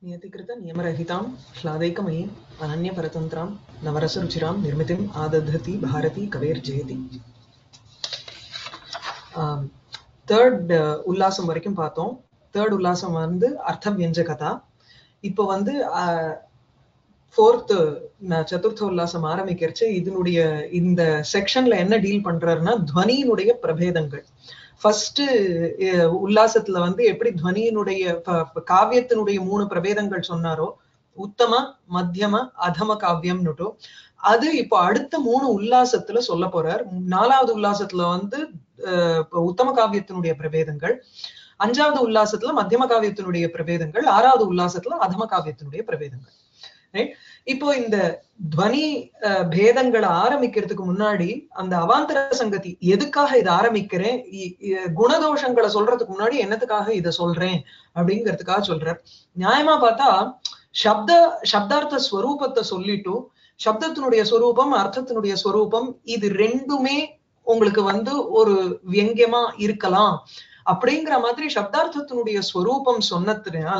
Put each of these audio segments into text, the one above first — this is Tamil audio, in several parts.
नियतिकृतनियमरहितां ह्लादैकमयीम् अनन्यपरतन्त्रां नवरसरुचिरां निर्मितिम् आदधति भारती कवेर्जयति தேர்ட் உல்லாசம் வரைக்கும் பார்த்தோம் தேர்ட் உல்லாசம் வந்து அர்த்த வியஞ்சகதா இப்போ வந்து ஃபோர்த் சதுர்த்த உல்லாசம் ஆரம்பிக்கிறச்சு இதனுடைய இந்த செக்ஷன்ல என்ன டீல் பண்றாருன்னா துவனியினுடைய பிரபேதங்கள் ஃபர்ஸ்ட் உல்லாசத்துல வந்து எப்படி துவனியினுடைய காவியத்தினுடைய மூணு பிரபேதங்கள் சொன்னாரோ உத்தம மத்தியம அதம காவியம்னுட்டோ அது இப்போ அடுத்த மூணு உல்லாசத்துல சொல்ல போறார் நாலாவது உல்லாசத்துல வந்து உத்தம காவியத்தினுடைய பிரபேதங்கள் அஞ்சாவது உல்லாசத்துல மத்தியம காவியத்தினுடைய பிரபேதங்கள் ஆறாவது உல்லாசத்துல அதம காவியத்தினுடைய பிரபேதங்கள் இப்போ இந்த துவனி பேதங்களை ஆரம்பிக்கிறதுக்கு முன்னாடி அந்த அவாந்தர சங்கதி எதுக்காக இதை ஆரம்பிக்கிறேன் குணதோஷங்களை சொல்றதுக்கு முன்னாடி என்னத்துக்காக இதை சொல்றேன் அப்படிங்கிறதுக்காக சொல்றார் நியாயமா பார்த்தா சப்த சப்தார்த்த ஸ்வரூபத்தை சொல்லிட்டு சப்தத்தினுடைய ஸ்வரூபம் அர்த்தத்தினுடைய ஸ்வரூபம் இது ரெண்டுமே உங்களுக்கு வந்து ஒரு வியங்கியமா இருக்கலாம் அப்படிங்கிற மாதிரி சப்தார்த்தத்தினுடைய ஸ்வரூபம் சொன்னதுனால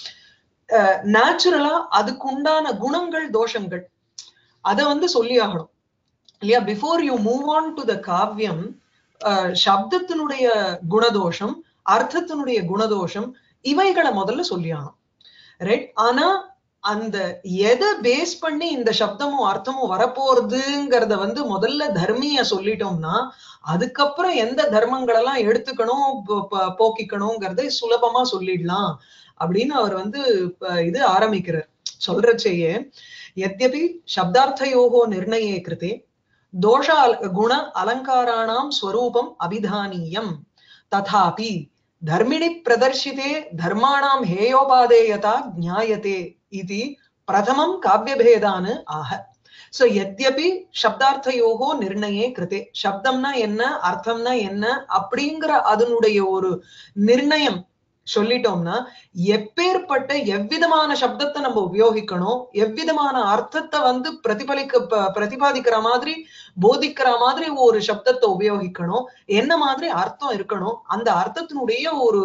நேச்சுரலா அதுக்கு உண்டான குணங்கள் தோஷங்கள் அத வந்து சொல்லி ஆகணும் இல்லையா before you move on to the காவியம் சப்தத்தினுடைய குணதோஷம் அர்த்தத்தினுடைய குணதோஷம் இவைகளை முதல்ல சொல்லி ஆகணும் ரைட் ஆனா அந்த எதை பேஸ் பண்ணி இந்த சப்தமும் அர்த்தமும் வரப்போறதுங்கிறத வந்து முதல்ல தர்மிய சொல்லிட்டோம்னா அதுக்கப்புறம் எந்த தர்மங்கள் எல்லாம் எடுத்துக்கணும் போக்கிக்கணுங்கிறத சுலபமா சொல்லிடலாம் அப்படின்னு அவர் வந்து இது ஆரம்பிக்கிறார் சொல்றச்சேயே எத்யபி சப்தார்த்தயோகோ நிர்ணயே கிருத்தே தோஷ குண அலங்காராணாம் ஸ்வரூபம் அபிதானியம் ததாபி தர்மிணி பிரதர்ஷிதே தர்மாணாம் ஹேயோபாதேயதா ஜாயத்தே இது பிரதமம் காவியபேதானு ஆக சோ எத்யபி சப்தார்த்தயோகோ நிர்ணயே கிருத்தே சப்தம்னா என்ன அர்த்தம்னா என்ன அப்படிங்கிற அதனுடைய ஒரு நிர்ணயம் சொல்லிட்டோம்னா எப்பேற்பட்ட எவ்விதமான சப்தத்தை நம்ம உபயோகிக்கணும் எவ்விதமான அர்த்தத்தை வந்து பிரதிபலிக்க பிரதிபாதிக்கிற மாதிரி போதிக்கிற மாதிரி ஒரு சப்தத்தை உபயோகிக்கணும் என்ன மாதிரி அர்த்தம் இருக்கணும் அந்த அர்த்தத்தினுடைய ஒரு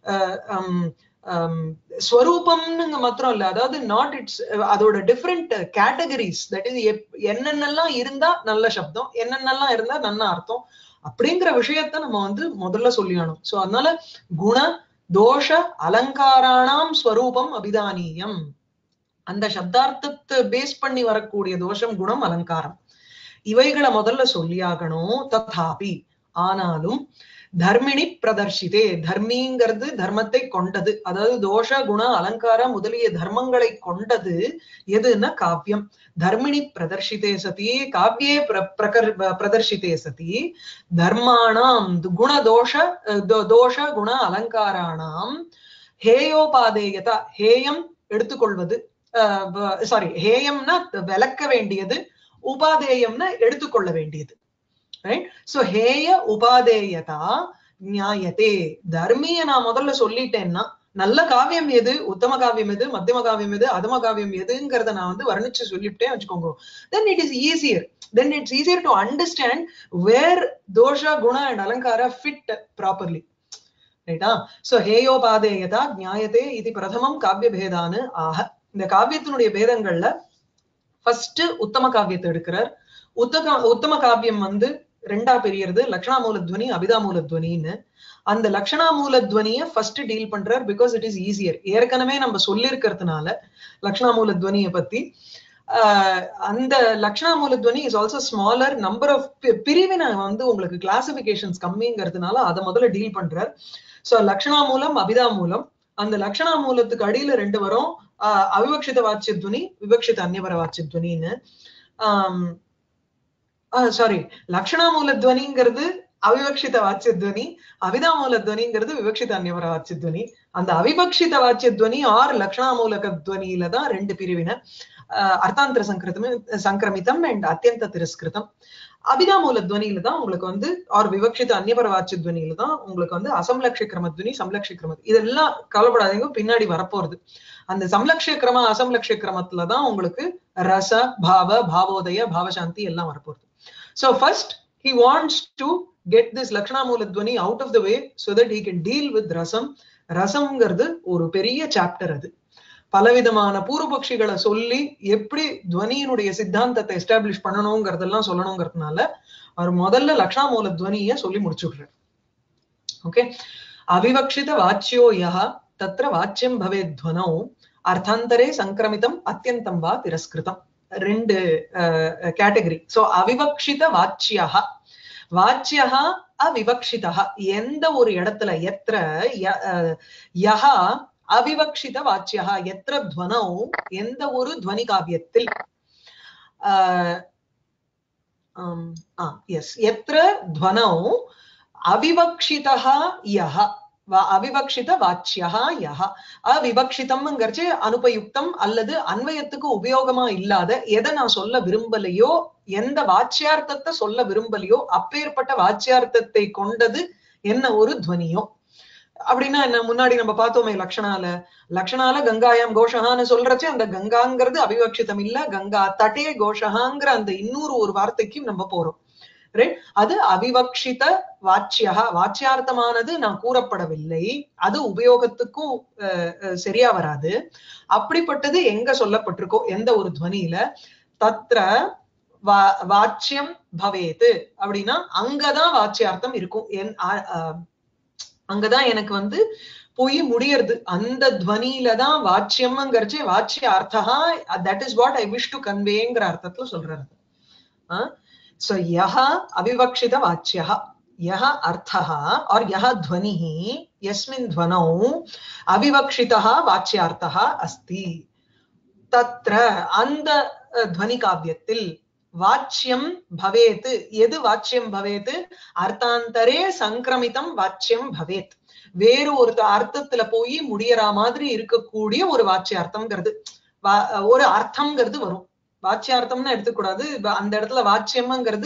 ஸ்வரூபம்னுங்க மாத்திரம் இல்ல அதாவது நாட் இட்ஸ் அதோட டிஃப்ரெண்ட் கேட்டகரிஸ் தட் இஸ் என்னென்னலாம் இருந்தா நல்ல சப்தம் என்னென்னலாம் இருந்தா நல்ல அர்த்தம் அப்படிங்கிற விஷயத்த நம்ம வந்து முதல்ல சொல்லிடணும் சோ அதனால குண தோஷ அலங்காராணாம் ஸ்வரூபம் அபிதானியம் அந்த சப்தார்த்தத்தை பேஸ் பண்ணி வரக்கூடிய தோஷம் குணம் அலங்காரம் இவைகளை முதல்ல சொல்லியாகணும் ததாபி ஆனாலும் தர்மிணி பிரதர்ஷிதே தர்மிங்கிறது தர்மத்தை கொண்டது அதாவது தோஷ குண அலங்கார முதலிய தர்மங்களை கொண்டது எதுன்னா காவியம் தர்மிணி பிரதர்ஷிதே சதி காவியே பிரகர் பிரதர்ஷிதே சதி தர்மாணாம் குணதோஷ தோஷ குண அலங்காராணாம் ஹேயோபாதேயதா ஹேயம் எடுத்துக்கொள்வது சாரி ஹேயம்னா விளக்க வேண்டியது உபாதேயம்னா எடுத்துக்கொள்ள வேண்டியது ரைட் சோ ஹேய உபாதேயதா நியாயத்தே தர்மிய நான் முதல்ல சொல்லிட்டேன்னா நல்ல காவியம் எது உத்தம காவியம் எது மத்தியம காவியம் எது அதம காவியம் எதுங்கிறத நான் வந்து வர்ணிச்சு சொல்லிவிட்டேன் வச்சுக்கோங்க then it is easier then it's easier to understand where dosha guna and alankara fit properly ரைட்டா சோ ஹேயோபாதேயதா நியாயத்தே இது பிரதமம் காவிய பேதான்னு ஆக இந்த காவியத்தினுடைய பேதங்கள்ல ஃபர்ஸ்ட் உத்தம காவியத்தை எடுக்கிறார் உத்தக உத்தம காவியம் வந்து ரெண்டா பிரியறது லக்ஷணாமூல துவனி அபிதாமூல துவனின்னு அந்த லக்ஷணாமூல துவனிய ஃபர்ஸ்ட் டீல் பண்றார் பிகாஸ் இட் இஸ் ஈஸியர் ஏற்கனவே நம்ம சொல்லியிருக்கிறதுனால லக்ஷணாமூல துவனிய பத்தி அந்த லக்ஷணாமூல துவனி is also smaller number of பிரிவினை வந்து உங்களுக்கு கிளாசிபிகேஷன்ஸ் கம்மிங்கிறதுனால அதை முதல்ல டீல் பண்றார் சோ லக்ஷணாமூலம் அபிதாமூலம் அந்த லக்ஷணாமூலத்துக்கு அடியில ரெண்டு வரும் அவிவக்ஷித வாட்சிய துவனி விவக்ஷித அந்நியபர வாட்சிய துவனின்னு சாரி லக்ஷணாமூல துவனிங்கிறது அவிவக்ஷித வாட்சிய துவனி அவிதாமூல துவனிங்கிறது விவக்ஷித அந்நியபர வாட்சிய துவனி அந்த அவிவக்ஷித வாட்சிய துவனி ஆர் லக்ஷணாமூலக துவனியில தான் ரெண்டு பிரிவினை அர்த்தாந்திர சங்கிருதம் சங்கிரமிதம் அண்ட் அத்தியந்த திரஸ்கிருதம் அபிதாமூல துவனியில தான் உங்களுக்கு வந்து ஆர் விவக்ஷித அந்நியபர வாட்சிய துவனியில தான் உங்களுக்கு வந்து அசம்லக்ஷ கிரம துவனி சம்லக்ஷ கிரம இதெல்லாம் கவலைப்படாதீங்க பின்னாடி வரப்போறது அந்த சம்லக்ஷ கிரம அசம்லக்ஷ கிரமத்துல தான் உங்களுக்கு ரச பாவ பாவோதய பாவசாந்தி எல்லாம் வரப்போகுது so first he wants to get this lakshanamula dhvani out of the way so that he can deal with rasam ரசம்ங்கிறது ஒரு பெரிய சாப்டர் அது பலவிதமான பூர்வபக்ஷிகளை சொல்லி எப்படி துவனியினுடைய சித்தாந்தத்தை எஸ்டாப்ளிஷ் பண்ணணுங்கிறதெல்லாம் சொல்லணுங்கிறதுனால அவர் முதல்ல லக்ஷாமூல துவனிய சொல்லி முடிச்சுடுறாரு ஓகே அவிவக்ஷித வாச்சியோ யஹ தத்ர வாச்சியம் பவேத் துவனோ அர்த்தாந்தரே சங்கிரமிதம் அத்தியந்தம் வா திரஸ்கிருதம் ரெண்டு கேட்டகரி சோ அவிவக்ஷித வாச்சியா வாச்சியா அவிவக்ஷிதா எந்த ஒரு இடத்துல எத்திர ய- அஹ், யஹா அவிவக்ஷித வாச்சியா எத்திர துவனோ எந்த ஒரு துவனி காவியத்தில் ஆஹ் ஆம், ஆ எஸ் எத்திர துவனோ அவிவக்ஷிதா யஹ வ- அவிவக்ஷித வாச்சியா யஹ அவிவக்ஷிதம்ங்கிறச்சு அனுபயுக்தம் அல்லது அன்வயத்துக்கு உபயோகமா இல்லாத எதை நான் சொல்ல விரும்பலையோ எந்த வாச்சியார்த்தத்தை சொல்ல விரும்பலையோ அப்பேற்பட்ட வாச்சியார்த்தத்தை கொண்டது என்ன ஒரு துவனியோ அப்படின்னா என்ன முன்னாடி நம்ம பார்த்தோமே லக்ஷணால லக்ஷணால கங்காயம் கோஷகான்னு சொல்றச்சு அந்த கங்காங்கிறது அவிவக்ஷிதம் இல்ல கங்கா தட்டே கோஷகாங்கிற அந்த இன்னொரு ஒரு வார்த்தைக்கும் நம்ம போறோம் ரைட் அது அவிவக்ஷித வாச்சியா வாச்சியார்த்தமானது நான் கூறப்படவில்லை அது உபயோகத்துக்கும் அஹ், அஹ், சரியா வராது அப்படிப்பட்டது எங்க சொல்லப்பட்டிருக்கோ எந்த ஒரு துவனியில தத்ர வா- வாச்சியம் பவேத் அப்படின்னா அங்கதான் வாச்சியார்த்தம் இருக்கும் என் ஆ- ஆஹ் அங்கதான் எனக்கு வந்து போய் முடியறது அந்த துவனியில தான் வாச்சியம்ங்கிறச்சு வாச்சிய அர்த்தா that is what I wish to கன்வேங்கிற அர்த்தத்துல சொல்றது சோ யஹ அவிவக்ஷித வாச்சிய யஹ அர்த்தः और यः ध्वनिः यस्मिन् ध्वनौ अविवक्षितः वाच्यार्थः अस्ति तत्र அந்த அஹ், துவனி காவியத்தில் வாச்சியம் பவேத் எது வாச்சியம் பவேத் அர்த்தாந்தரே சங்கிரமிதம் வாச்சியம் பவேத் வேறு ஒரு த- அர்த்தத்துல போய் முடியற மாதிரி இருக்கக்கூடிய ஒரு வாச்சியார்த்தம்ங்கிறது வா- ஒரு அர்த்தம்ங்கிறது வரும் வாச்சியார்த்தம்னு எடுத்துக்கூடாது வ- அந்த இடத்துல வாச்சியம்ங்கிறது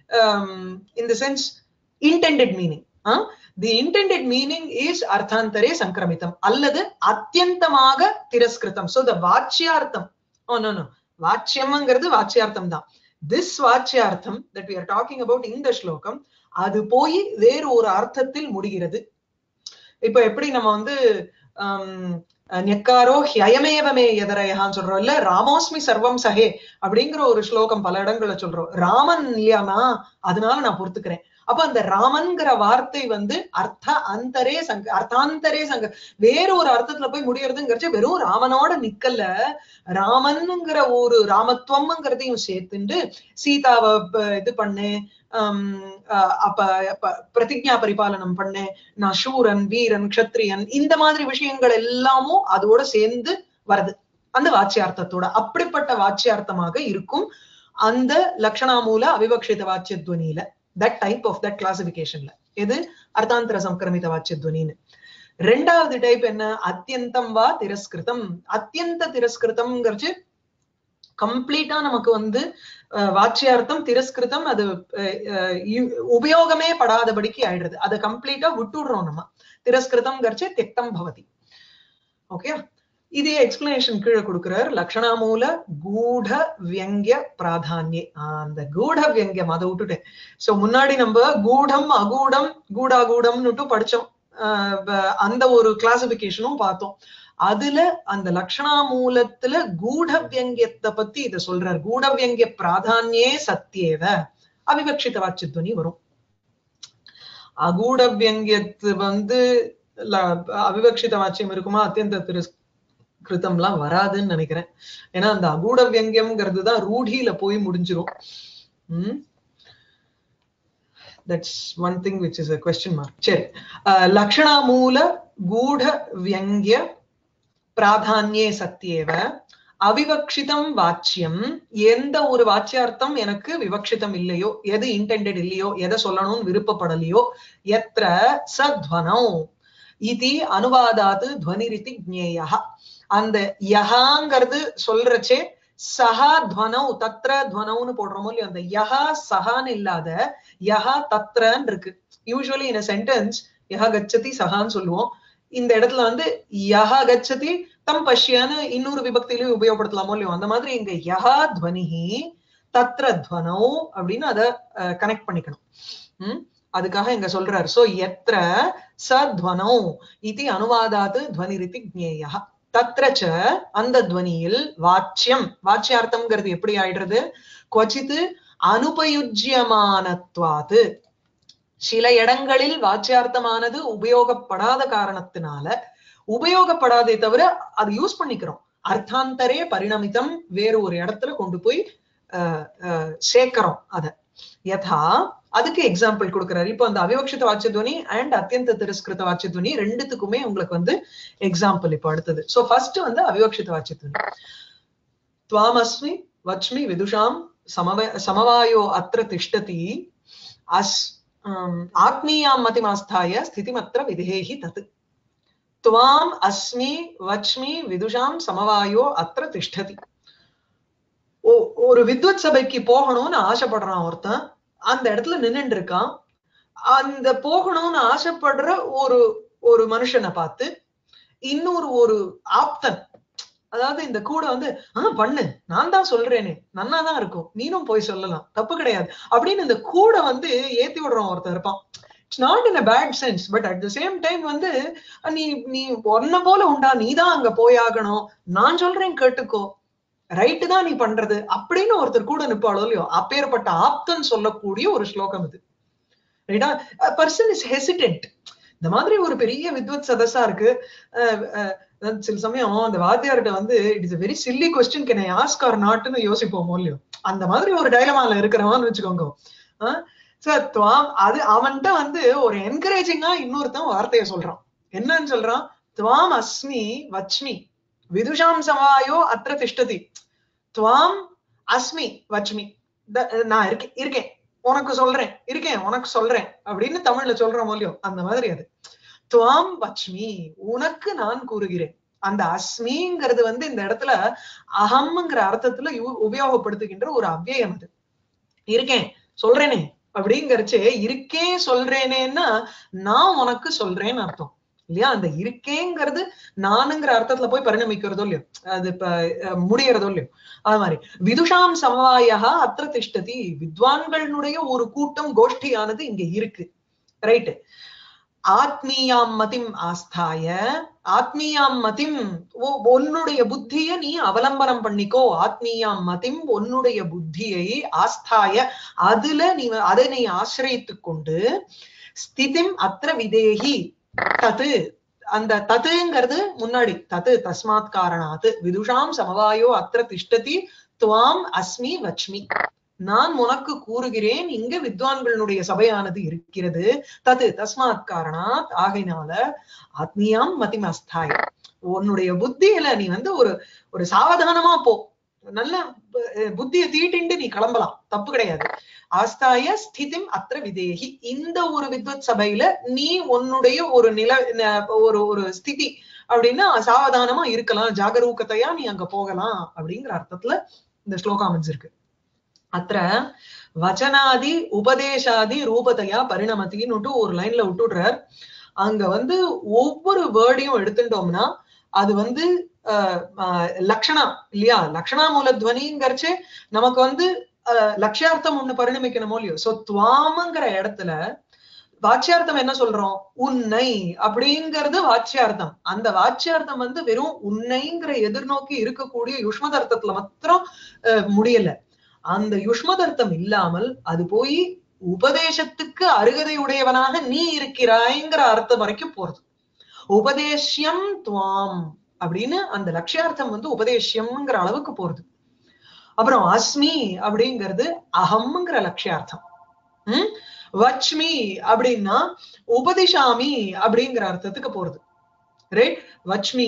இந்த sense intended meaning the intended meaning is அர்த்தாந்தரே சங்கிரமிதம் அல்லது அத்தியந்தமாக திரஸ்கிருதம் சோ த வாச்சியார்த்தம் ஓ நோ நோ வாச்சியம்ங்கிறது வாச்சியார்த்தம் தான் திஸ் வாச்சியார்த்தம் that we are talking about இந்த ஸ்லோகம் அது போய் வேறு ஒரு அர்த்தத்தில் முடிகிறது இப்ப எப்படி நம்ம வந்து ஆம், நெக்காரோ ஹயமேவமே எதரையான்னு சொல்றோம் இல்ல ராமோஸ்மி சர்வம் சஹே அப்படிங்கிற ஒரு ஸ்லோகம் பல இடங்கள்ல சொல்றோம் ராமன் இல்லையானா அதனால நான் பொறுத்துக்கிறேன் அப்ப அந்த ராமன்கிற வார்த்தை வந்து அர்த்த அந்தரே சங்க அர்த்தாந்தரே சங்க வேற ஒரு அர்த்தத்துல போய் முடியறதுங்கிறச்சு வெறும் ராமனோட நிக்கல ராமன்ங்கிற ஒரு ராமத்துவம்ங்கிறதையும் சேர்த்துண்டு சீதாவை ப- இது பண்ணு ஆம், அஹ் அப்ப அப்ப பிரதிஜா பரிபாலனம் பண்ணு நான் சூரன் வீரன் க்ஷத்ரியன் இந்த மாதிரி விஷயங்கள் எல்லாமும் அதோட சேர்ந்து வருது அந்த வாச்சியார்த்தத்தோட அப்படிப்பட்ட வாச்சியார்த்தமாக இருக்கும் அந்த லக்ஷணாமூல அவிவக்ஷித வாச்சியத்வனியில தட் டைப் ஆஃப் தட் கிளாசிபிகேஷன்ல எது அர்த்தாந்தர சம்கிரமித வாச்சியத்வனின்னு ரெண்டாவது டைப் என்ன அத்தியந்தம் வா திரஸ்கிருதம் அத்தியந்த திரஸ்கிருதம்ங்கிறச்சு கம்ப்ளீட்டா நமக்கு வந்து அஹ், வாச்சியார்த்தம் திரஸ்கிருதம் அது அஹ், அஹ், யு- உபயோகமே படாதபடிக்கு ஆயிடுறது அதை கம்ப்ளீட்டா விட்டுடுறோம் நம்ம திரஸ்கிருதம்ங்கிறச்சு திக்தம் பவதி ஓகே இதே எக்ஸ்பிளனேஷன் கீழே கொடுக்கிறார் லக்ஷணாமூல கூட வியங்கிய பிராதான்யே ஆஹ் அந்த கூட வியங்கியம் அதை விட்டுட்டேன் சோ முன்னாடி நம்ம கூடம் அகூடம் கூடாகூடம்னுட்டு படிச்சோம் ஆஹ் வ- அந்த ஒரு கிளாசிபிகேஷனும் பார்த்தோம் அதுல அந்த லக்ஷணாமூலத்துல கூட வியங்கியத்தை பத்தி இத சொல்றார் கூட வியங்கிய பிராதான்யே சத்தியேவ அவிவக்ஷித வாச்சித்வனி வரும் அகூட வியங்கியத்து வந்து ல- அவிவக்ஷித வாச்சியம் இருக்குமா அத்தியந்த திரு கிருத்தம்லாம் வராதுன்னு நினைக்கிறேன் ஏன்னா அந்த அகூட வியங்கியம்ங்கிறது தான் ரூಢியில போய் முடிஞ்சிரும் hmm that's one thing which is a question mark சரி அஹ், லக்ஷணாமூல கூட வியங்கிய பிராதான்யே சத்தியேவ அவிவக்ஷிதம் வாச்சியம் எந்த ஒரு வாச்சியார்த்தம் எனக்கு விவக்ஷிதம் இல்லையோ எது இன்டெண்டட் இல்லையோ எதை சொல்லணும்னு விருப்பப்படலையோ எத்திர சத்வனோ இது அனுவாதாது துவனிரிதி ஜ்ஞேயா அந்த யஹாங்கிறது சொல்றச்சே சஹா துவனௌ தத்ர துவனௌன்னு போடுறோமோ இல்லையோ அந்த யஹா சஹான்னு இல்லாத யஹா தத்ரன்னு இருக்கு யூஸ்வலி இன் சென்டென்ஸ் யஹா கச்சதி சஹான்னு சொல்லுவோம் இந்த இடத்துல வந்து யஹா கச்சதி தம் பஷ்யான்னு இன்னொரு விபக்தியிலையும் உபயோகப்படுத்தலாமோ இல்லையோ அந்த மாதிரி இங்க யஹா துவனிஹி தத்ர துவனௌ அப்படின்னு அதை கனெக்ட் பண்ணிக்கணும் ம் அதுக்காக இங்க சொல்றாரு சோ எத்திர சத்வனோ இது அனுவாதாது துவனிரிதி ஜ்ஞேயா தத்ரச்ச அந்த துவனியில் வாச்சியம் வாச்சியார்த்தம்ங்கிறது எப்படி ஆயிடுறது கொச்சித்து அனுபயுஜ்யமானத்வாது சில இடங்களில் வாச்சியார்த்தமானது உபயோகப்படாத காரணத்தினால உபயோகப்படாதே தவிர அது யூஸ் பண்ணிக்கிறோம் அர்த்தாந்தரே பரிணமிதம் வேறு ஒரு இடத்துல கொண்டு போய் அஹ், அஹ், சேர்க்கிறோம் அத யதா அதுக்கு எக்ஸாம்பிள் கொடுக்கிறாரு இப்போ அந்த அவிவக்ஷித வாட்சத்வனி அண்ட் அத்தியந்த திரஸ்கிருத வாட்சத்வனி ரெண்டுத்துக்குமே உங்களுக்கு வந்து எக்ஸாம்பிள் இப்போ அடுத்தது சோ ஃபர்ஸ்ட் வந்து அவிவக்ஷித வாட்சத்வனி துவாமஸ்மி வச்மி விதுஷாம் சமவ சமவாயோ அத்திர திஷ்டதி அஸ் ஆம், ஆத்மீயாம் மதிமாஸ்தாய ஸ்திதிமத்திர விதேஹி தத் துவாம் அஸ்மி வச்மி விதுஷாம் சமவாயோ அத்திர திஷ்டதி ஓ- ஒரு வித்வத் சபைக்கு போகணும்னு ஆசைப்படுறான் ஒருத்தன் அந்த இடத்துல நின்னுட்டு இருக்கான் அந்த போகணும்னு ஆசைப்படுற ஒரு ஒரு மனுஷனை பார்த்து இன்னொரு ஒரு ஆப்தன் அதாவது இந்த கூட வந்து ஆஹ் பண்ணு நான் தான் சொல்றேனே நன்னா தான் இருக்கும் நீனும் போய் சொல்லலாம் தப்பு கிடையாது அப்படின்னு இந்த கூட வந்து ஏத்தி விடுறோம் ஒருத்தன் இருப்பான் it's not in a bad sense but at the same time வந்து அஹ் நீ நீ ஒன்ன போல உண்டா நீ தான் அங்க போயாகணும் நான் சொல்றேன் கேட்டுக்கோ ரைட்டு தான் நீ பண்றது அப்படின்னு ஒருத்தர் கூட நிப்பாளோ இல்லையோ அப்பேற்பட்ட ஆப்தன் சொல்லக்கூடிய ஒரு ஸ்லோகம் இது ரைட்டா பர்சன் இஸ் ஹெசிடென்ட் இந்த மாதிரி ஒரு பெரிய வித்வத் சதஸா இருக்கு அஹ் அஹ் அதாவது சில சமயம் அந்த வாத்தியார்கிட்ட வந்து it is very silly question can I ask or நாட்னு யோசிப்போமோ இல்லையோ அந்த மாதிரி ஒரு டைலமால இருக்கிறவான்னு வச்சுக்கோங்க சார் துவாம் அது அவன்கிட்ட வந்து ஒரு என்கரேஜிங்கா இன்னொருத்தன் வார்த்தையை சொல்றான் என்னன்னு சொல்றான் துவாம் அஸ்மி வச்மி விதுஷாம் சமாயோ அத்திர திஷ்டதி துவாம் அஸ்மி வச்மி த- நான் இருக்கேன் இருக்கேன் உனக்கு சொல்றேன் இருக்கேன் உனக்கு சொல்றேன் அப்படின்னு தமிழ்ல சொல்றோம் இல்லையோ அந்த மாதிரி அது துவாம் வச்மி உனக்கு நான் கூறுகிறேன் அந்த அஸ்மிங்கிறது வந்து இந்த இடத்துல அகம்ங்கிற அர்த்தத்துல யு- உபயோகப்படுத்துகின்ற ஒரு அவ்யயம் அது இருக்கேன் சொல்றேனே அப்படிங்கறச்சே இருக்கேன் சொல்றேனேன்னா நான் உனக்கு சொல்றேன்னு அர்த்தம் இல்லையா அந்த இருக்கேங்கிறது நானுங்கிற அர்த்தத்துல போய் பரிணமிக்கிறதோ இல்லையோ அது இப்ப அஹ், முடியறதோ இல்லையோ அது மாதிரி விதுஷாம் சமவாயா அத்திர திஷ்டதி வித்வான்களுடைய ஒரு கூட்டம் கோஷ்டியானது இங்க இருக்கு ரைட்டு ஆத்மீயாம் மதிம் ஆஸ்தாய ஆத்மீயாம் மதிம் உ- உன்னுடைய புத்திய நீ அவலம்பனம் பண்ணிக்கோ ஆத்மீயாம் மதிம் உன்னுடைய புத்தியை ஆஸ்தாய அதுல நீ அதை நீ ஆசிரியத்துக் கொண்டு ஸ்திதிம் அத்திர விதேகி தது அந்த தத்துங்கிறது முன்னாடி தத்து தஸ்மாத் காரணாத் விதுஷாம் சமவாயோ அத்திர திஷ்டதி துவாம் அஸ்மி வச்மி நான் உனக்கு கூறுகிறேன் இங்க வித்வான்களுடைய சபையானது இருக்கிறது தது தஸ்மாத் காரணாத் ஆகையினால ஆத்மீயாம் மதிமஸ்தாய் உன்னுடைய புத்தியில நீ வந்து ஒரு ஒரு சாவதானமா போ நல்ல அஹ், புத்தியை தீட்டிண்டு நீ கிளம்பலாம் தப்பு கிடையாது ஆஸ்தாய ஸ்திதிம் அத்திர விதேகி இந்த ஒரு வித்வத் சபையில நீ உன்னுடைய ஒரு நில ந- ஒரு ஒரு ஸ்திதி அப்படின்னா சாவதானமா இருக்கலாம் ஜாகரூகத்தையா நீ அங்க போகலாம் அப்படிங்கிற அர்த்தத்துல இந்த ஸ்லோகம் அமைஞ்சிருக்கு அத்த வச்சனாதி உபதேசாதி ரூபத்தையா பரிணமத்தின்னுட்டு ஒரு லைன்ல விட்டுடுறார் அங்க வந்து ஒவ்வொரு வேர்டையும் எடுத்துட்டோம்னா அது வந்து அஹ், அஹ், லக்ஷணா இல்லையா லக்ஷணா மூலத்வனிங்கிறச்சு நமக்கு வந்து அஹ், லட்சியார்த்தம் ஒண்ணு பரிணமிக்கணுமோ இல்லையோ சோ துவாமங்கிற இடத்துல வாச்சியார்த்தம் என்ன சொல்றோம் உன்னை அப்படிங்கிறது வாச்சியார்த்தம் அந்த வாச்சியார்த்தம் வந்து வெறும் உன்னைங்கிற எதிர்நோக்கி இருக்கக்கூடிய யுஷ்மதர்த்தத்துல மாத்திரம் அஹ், முடியல அந்த யுஷ்மதர்த்தம் இல்லாமல் அது போய் உபதேசத்துக்கு அருகதை உடையவனாக நீ இருக்கிறாய்ங்கிற அர்த்தம் வரைக்கும் போறது உபதேசியம் துவாம் அப்படின்னு அந்த லட்சியார்த்தம் வந்து உபதேசியம்ங்கிற அளவுக்கு போறது அப்புறம் அஸ்மி அப்படிங்கிறது அகம்ங்கிற லட்சியார்த்தம் உம் வச்மி அப்படின்னா உபதிஷாமி அப்படிங்கிற அர்த்தத்துக்கு போறது ரைட் வச்மி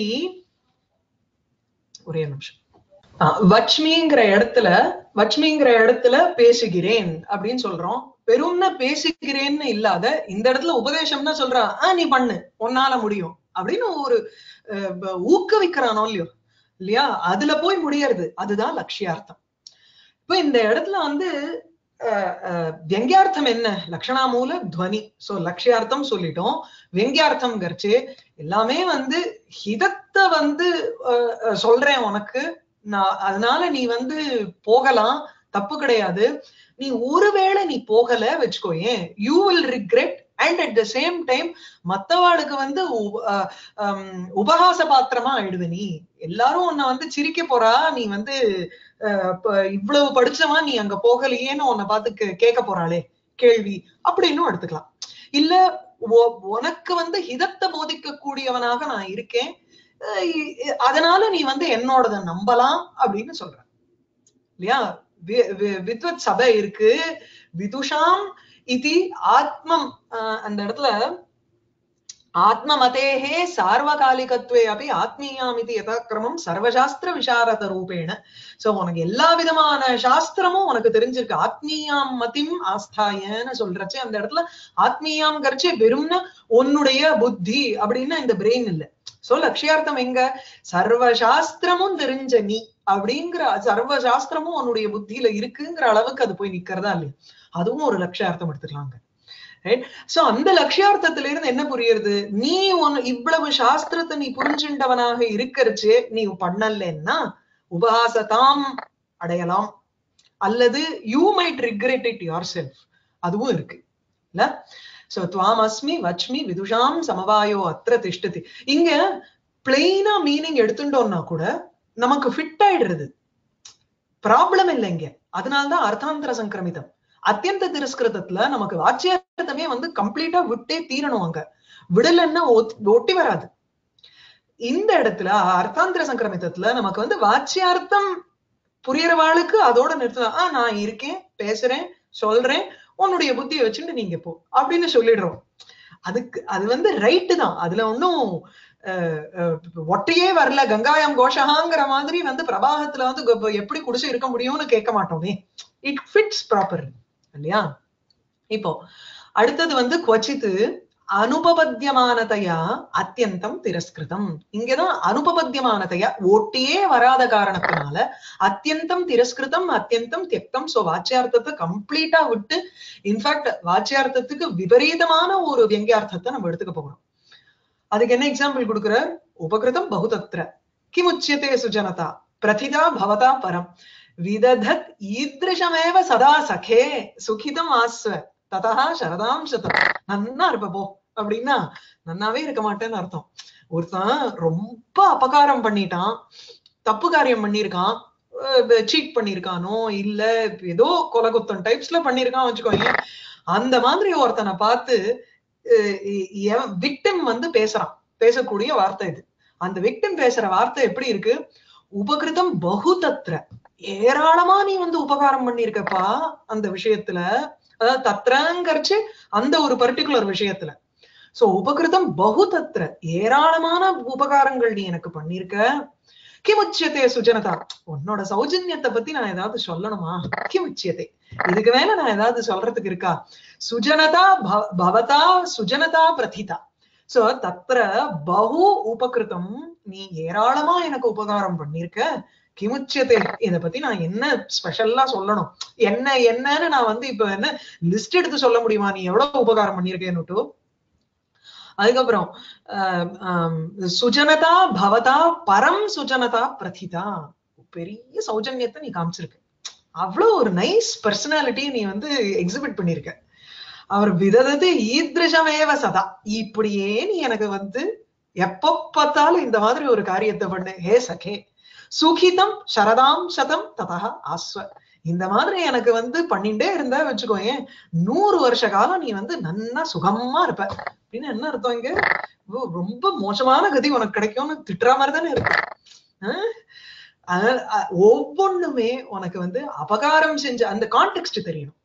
ஒரே நிமிஷம் ஆ, வச்மிங்கிற இடத்துல வச்மிங்கிற இடத்துல பேசுகிறேன் அப்படின்னு சொல்றோம் பெரும்னா பேசுகிறேன்னு இல்லாத இந்த இடத்துல உபதேசம்னா சொல்றான் ஆஹ் நீ பண்ணு உன்னால முடியும் அப்படின்னு ஒரு அஹ், ப- ஊக்குவிக்கிறானோ இல்லையோ இல்லையா அதுல போய் முடியறது அதுதான் லட்சியார்த்தம் இப்ப இந்த இடத்துல வந்து அஹ், அஹ், வியங்கியார்த்தம் என்ன லக்ஷணாமூல துவனி சோ லட்சியார்த்தம் சொல்லிட்டோம் வியங்கியார்த்தம் கரிச்சு எல்லாமே வந்து ஹிதத்தை வந்து அஹ், அஹ், சொல்றேன் உனக்கு நான் அதனால நீ வந்து போகலாம் தப்பு கிடையாது நீ ஒருவேளை நீ போகல வச்சுக்கோயேன் you will regret and at the same time மத்தவாளுக்கு வந்து உப- அஹ் ஹம் உபகாச பாத்திரமா ஆயிடுவ நீ எல்லாரும் உன்னை வந்து சிரிக்க போறா நீ வந்து அஹ், ப- இவ்வளவு படிச்சவா நீ அங்க போகலையேன்னு உன்னை பார்த்து கே- கேட்க போறாளே கேள்வி அப்படின்னும் எடுத்துக்கலாம் இல்ல உ- உனக்கு வந்து ஹிதத்தை போதிக்க கூடியவனாக நான் இருக்கேன் அஹ் இ- அதனால நீ வந்து என்னோடத நம்பலாம் அப்படின்னு சொல்ற இல்லையா வி- வி- வித்வத் சபை இருக்கு விதுஷாம் இது ஆத்மம் அஹ் அந்த இடத்துல ஆத்மமதேஹே சார்வகாலிகத்வே அப்படி ஆத்மீயாம் இது யதாக்கிரமம் சர்வசாஸ்திர விசாரத ரூபேண சோ உனக்கு எல்லா விதமான சாஸ்திரமும் உனக்கு தெரிஞ்சிருக்கு ஆத்மீயாம் மதிம் ஆஸ்தாயன்னு சொல்றச்சு அந்த இடத்துல ஆத்மீயாம் கரிச்சு வெறும்னா உன்னுடைய புத்தி அப்படின்னா இந்த பிரெயின் இல்ல சோ லட்சியார்த்தம் எங்க சர்வ சாஸ்திரமும் தெரிஞ்ச நீ அப்படிங்கிற சர்வ சாஸ்திரமும் உன்னுடைய புத்தியில இருக்குங்கிற அளவுக்கு அது போய் நிக்கிறதா இல்லையா அதுவும் ஒரு லட்சியார்த்தம் எடுத்துக்கலாங்க ரைட் சோ அந்த லட்சியார்த்தத்துல இருந்து என்ன புரியுறது நீ உன் இவ்வளவு சாஸ்திரத்தை நீ புரிஞ்சுண்டவனாக இருக்கறச்சு நீ பண்ணலன்னா உபகாசதாம் அடையலாம் அல்லது you might regret it yourself அதுவும் இருக்கு இல்ல சோ துவாம் அஸ்மி வச்மி விதுஷாம் சமவாயோ அத்திர திஷ்டதி இங்க பிளெயினா மீனிங் எடுத்துட்டோம்னா கூட நமக்கு ஃபிட் ஆயிடுறது ப்ராப்ளம் இல்லை இங்க அதனால்தான் அர்த்தாந்தர சங்கிரமிதம் அத்தியந்த திரஸ்கிருதத்துல நமக்கு வாச்சியார்த்தமே வந்து கம்ப்ளீட்டா விட்டே தீரணும் அங்க விடலன்னா ஒத்- ஒட்டி வராது இந்த இடத்துல அர்த்தாந்திர சங்கிரமிதத்துல நமக்கு வந்து வாச்சியார்த்தம் புரியறவாளுக்கு அதோட நிறுத்தலாம் ஆஹ் நான் இருக்கேன் பேசுறேன் சொல்றேன் உன்னுடைய புத்தியை வச்சுட்டு நீங்க போ அப்படின்னு சொல்லிடுறோம் அதுக்கு அது வந்து ரைட்டு தான் அதுல ஒன்னும் அஹ், அஹ், ஒட்டையே வரல கங்காயம் கோஷகாங்கிற மாதிரி வந்து பிரவாகத்துல வந்து கொ- எப்படி குடிச்சு இருக்க முடியும்னு கேட்க மாட்டோமே இட் ஃபிட்ஸ் ப்ராப்பர் இல்லையா இப்போ அடுத்தது வந்து குவச்சித்து அனுபபத்தியமானதையா அத்தியந்தம் திரஸ்கிருதம் இங்கதான் அனுபபத்தியமானதையா ஒட்டியே வராத காரணத்தினால அத்தியந்தம் திரஸ்கிருதம் அத்தியந்தம் தியக்தம் சோ வாச்சியார்த்தத்தை கம்ப்ளீட்டா விட்டு இன்ஃபேக்ட் வாச்சியார்த்தத்துக்கு விபரீதமான ஒரு வியங்கியார்த்தத்தை நம்ம எடுத்துக்க போகிறோம் அதுக்கு என்ன எக்ஸாம்பிள் கொடுக்குற உபகிருதம் பகுதத்ர கிமுச்சியதே சுஜனதா பிரதிதா பவதா பரம் விததத் ஈத்ருஷமேவ சதா சகே சுகிதம் ஆஸ்வ ததா சரதாம் சதம் நன்னா இருப்ப போ அப்படின்னா நன்னாவே இருக்க மாட்டேன்னு அர்த்தம் ஒருத்தன் ரொம்ப அபகாரம் பண்ணிட்டான் தப்பு காரியம் பண்ணியிருக்கான் சீட் பண்ணிருக்கானோ இல்ல ஏதோ கொலகுத்தம் டைப்ஸ்ல பண்ணிருக்கான் வச்சுக்கோங்க அந்த மாதிரி ஒருத்தனை பார்த்து விக்டிம் வந்து பேசுறான் பேசக்கூடிய வார்த்தை இது அந்த விக்டிம் பேசுற வார்த்தை எப்படி இருக்கு உபகிருதம் பகுதத்ர ஏராளமா நீ வந்து உபகாரம் பண்ணிருக்கப்பா அந்த விஷயத்துல அதாவது தத்ரங்கரிச்சு அந்த ஒரு பர்டிகுலர் விஷயத்துல சோ உபகிருதம் பகுதத்ர ஏராளமான உபகாரங்கள் நீ எனக்கு பண்ணிருக்க கிமுச்சியத்தை சுஜனதா உன்னோட சௌஜன்யத்தை பத்தி நான் ஏதாவது சொல்லணுமா கிமுச்சியத்தை இதுக்கு மேல நான் ஏதாவது சொல்றதுக்கு இருக்கா சுஜனதா பவ- பவதா சுஜனதா பிரதிதா சோ தத்ர பகு உபகிருதம் நீ ஏராளமா எனக்கு உபகாரம் பண்ணிருக்க கிமுச்சியத்தை இத பத்தி நான் என்ன ஸ்பெஷல்லா சொல்லணும் என்ன என்னன்னு நான் வந்து இப்ப என்ன லிஸ்ட் எடுத்து சொல்ல முடியுமா நீ எவ்வளவு உபகாரம் பண்ணிருக்கேன்னுட்டு அதுக்கப்புறம் ஆஹ் ஆம், சுஜனதா பவதா பரம் சுஜனதா பிரதிதா பெரிய சௌஜன்யத்தை நீ காமிச்சிருக்க அவ்வளவு ஒரு நைஸ் பர்சனாலிட்டி நீ வந்து எக்ஸிபிட் பண்ணிருக்க அவர் விததது ஈத்ருஷமேவ சதா இப்படியே நீ எனக்கு வந்து எப்ப பார்த்தாலும் இந்த மாதிரி ஒரு காரியத்தை பண்ணு ஹே சகே சுகிதம் சரதாம் சதம் ததா ஆஸ்வ இந்த மாதிரி எனக்கு வந்து பண்ணிட்டே இருந்தா வச்சுக்கோயேன் நூறு வருஷ காலம் நீ வந்து நன்னா சுகமா இருப்ப அப்படின்னு என்ன அர்த்தம் இங்க ஓ, ரொம்ப மோசமான கதி உனக்கு கிடைக்கும்னு திட்டுற மாதிரி தானே இருக்கு ஆஹ்? அதனால, அஹ், ஒவ்வொண்ணுமே உனக்கு வந்து அபகாரம் செஞ்ச அந்த கான்டெக்ட் தெரியணும்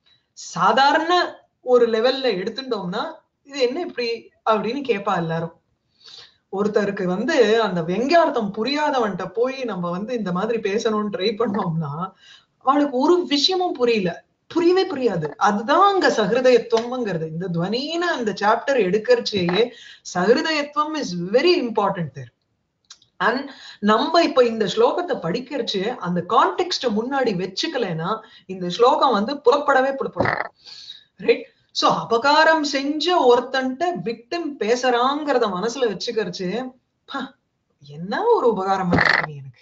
சாதாரண ஒரு லெவல்ல எடுத்துட்டோம்னா இது என்ன இப்படி அப்படின்னு கேட்பா எல்லாரும் ஒருத்தருக்கு வந்து அந்த வெங்கார்த்தம் புரியாதவன்ட்ட போய் நம்ம வந்து இந்த மாதிரி பேசணும்னு ட்ரை பண்ணோம்னா அவளுக்கு ஒரு விஷயமும் புரியல புரியவே புரியாது அதுதான் அங்க சஹிருதயத்துவம்ங்கிறது இந்த துவனின்னு அந்த சாப்டர் எடுக்கறச்சேயே சஹிருதயத்துவம் is very important there and நம்ம இப்ப இந்த ஸ்லோகத்தை படிக்கிறச்சு அந்த கான்டெக்ட் முன்னாடி வச்சுக்கலைன்னா இந்த ஸ்லோகம் வந்து புறப்படவே புறப்படும் ரைட் சோ அபகாரம் செஞ்ச ஒருத்தன்ட்ட விக்டிம் பேசுறாங்கிறத மனசுல வச்சுக்கிறச்சு "பா, என்ன ஒரு உபகாரம் பண்ணிருக்க நீ எனக்கு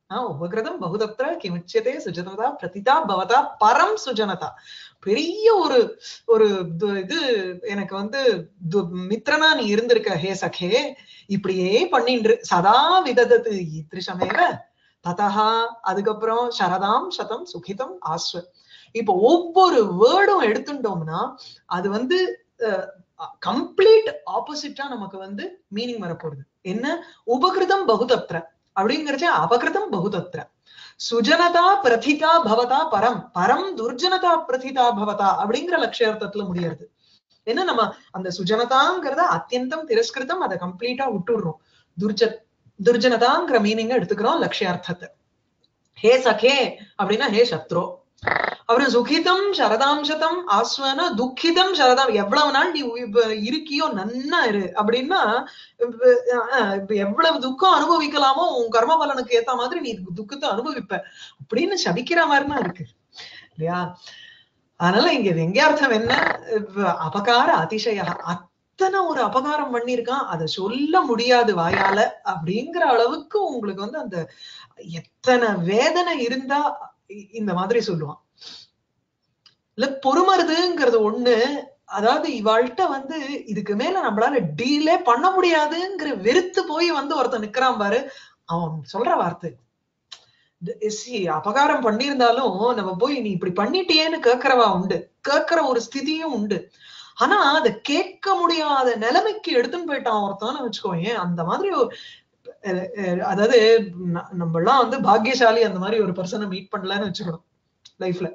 ஆஹ் உபகிருதம் பகுதத்திர கிமுச்சியதே சுஜனதா பிரதிதா பவதா பரம் சுஜனதா பெரிய ஒரு ஒரு து- இது எனக்கு வந்து து- மித்திரனா நீ இருந்திருக்க ஹே சகே இப்படியே பண்ணின்று சதா விததது ஈத்ரிஷமேவ ததா அதுக்கப்புறம் சரதாம் சதம் சுகிதம் ஆஸ்வ இப்போ ஒவ்வொரு வேர்டும் எடுத்துட்டோம்னா அது வந்து கம்ப்ளீட் ஆப்போசிட்டா நமக்கு வந்து மீனிங் வரப்போகுது என்ன உபகிருதம் பகுதத்ர அப்படிங்கறச்ச அபகிருதம் பகுதத்ர சுஜனதா பிரதிதா பவதா பரம் பரம் துர்ஜனதா பிரதிதா பவதா அப்படிங்கிற லட்சியார்த்தத்துல முடியாது என்ன நம்ம அந்த சுஜனதாங்கிறத அத்தியந்தம் திரஸ்கிருதம் அதை கம்ப்ளீட்டா விட்டுடுறோம் துர்ஜ துர்ஜனதாங்கிற மீனிங்க எடுத்துக்கிறோம் லட்சியார்த்தத்தை ஹே சகே அப்படின்னா ஹே சத்ரோ அப்புறம் சுகிதம் சரதாம்சதம் ஆஸ்வன துக்கிதம் சரதாம் எவ்வளவு நாள் நீ இப்ப இருக்கியோ நன்னா இரு அப்படின்னா இப்ப, அஹ், இப்ப எவ்வளவு துக்கம் அனுபவிக்கலாமோ உன் கர்ம பலனுக்கு ஏத்த மாதிரி நீ துக்கத்தை அனுபவிப்ப அப்படின்னு சபிக்கிற மாதிரினா இருக்கு இல்லையா அதனால இங்க வெங்கியார்த்தம் என்ன இப்ப அபகார அதிசய அத்தனை ஒரு அபகாரம் பண்ணியிருக்கான் அதை சொல்ல முடியாது வாயால அப்படிங்கிற அளவுக்கு உங்களுக்கு வந்து அந்த எத்தனை வேதனை இருந்தா இ- இந்த மாதிரி சொல்லுவான் இல்ல பொறுமருதுங்கிறது ஒண்ணு அதாவது இவாள்கிட்ட வந்து இதுக்கு மேல நம்மளால டீலே பண்ண முடியாதுங்கிற வெறுத்து போய் வந்து ஒருத்தன் நிக்கிறான் பாரு அவன் சொல்ற வார்த்தை இது- see, அபகாரம் பண்ணியிருந்தாலும் நம்ம போய் நீ இப்படி பண்ணிட்டியேன்னு கேட்கறவா உண்டு கேட்கிற ஒரு ஸ்திதியும் உண்டு ஆனா அதை கேட்க முடியாத நிலைமைக்கு எடுத்துன்னு போயிட்டான் ஒருத்தன்னு வச்சுக்கோங்க அந்த மாதிரி ஒரு- அஹ் அஹ் அதாவது ந- நம்ம எல்லாம் வந்து பாக்கியசாலி அந்த மாதிரி ஒரு பர்சனை மீட் பண்ணலன்னு வச்சுக்கணும் லைஃப்ல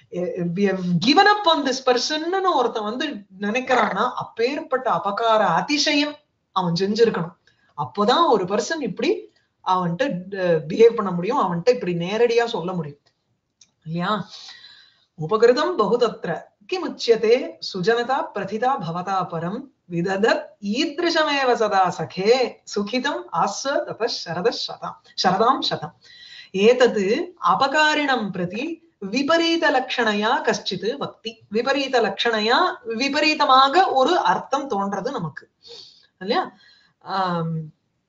கிவன் அப் ஆன் திஸ் பர்சன்னு ஒருத்தன் வந்து நினைக்கிறான்னா அப்பேற்பட்ட அபகார அதிசயம் அவன் செஞ்சிருக்கணும் அப்போதான் ஒரு பர்சன் இப்படி அவன்கிட்ட பிஹேவ் பண்ண முடியும் அவன்கிட்ட இப்படி நேரடியா சொல்ல முடியும் இல்லையா உபகிருதம் பகுதத்ர கிமுச்சியதே சுஜனதா பிரதிதா பவதா பரம் விததத் ஈத்ருஷமேவ சதா சகே சுகிதம் ஆஸ்வ தத சரத சதம் சரதாம் சதம் ஏதது அபகாரிணம் பிரதி விபரீத லட்சணையா கஷ்டித் பக்தி விபரீத லட்சணையா விபரீதமாக ஒரு அர்த்தம் தோன்றது நமக்கு இல்லையா ஆம்,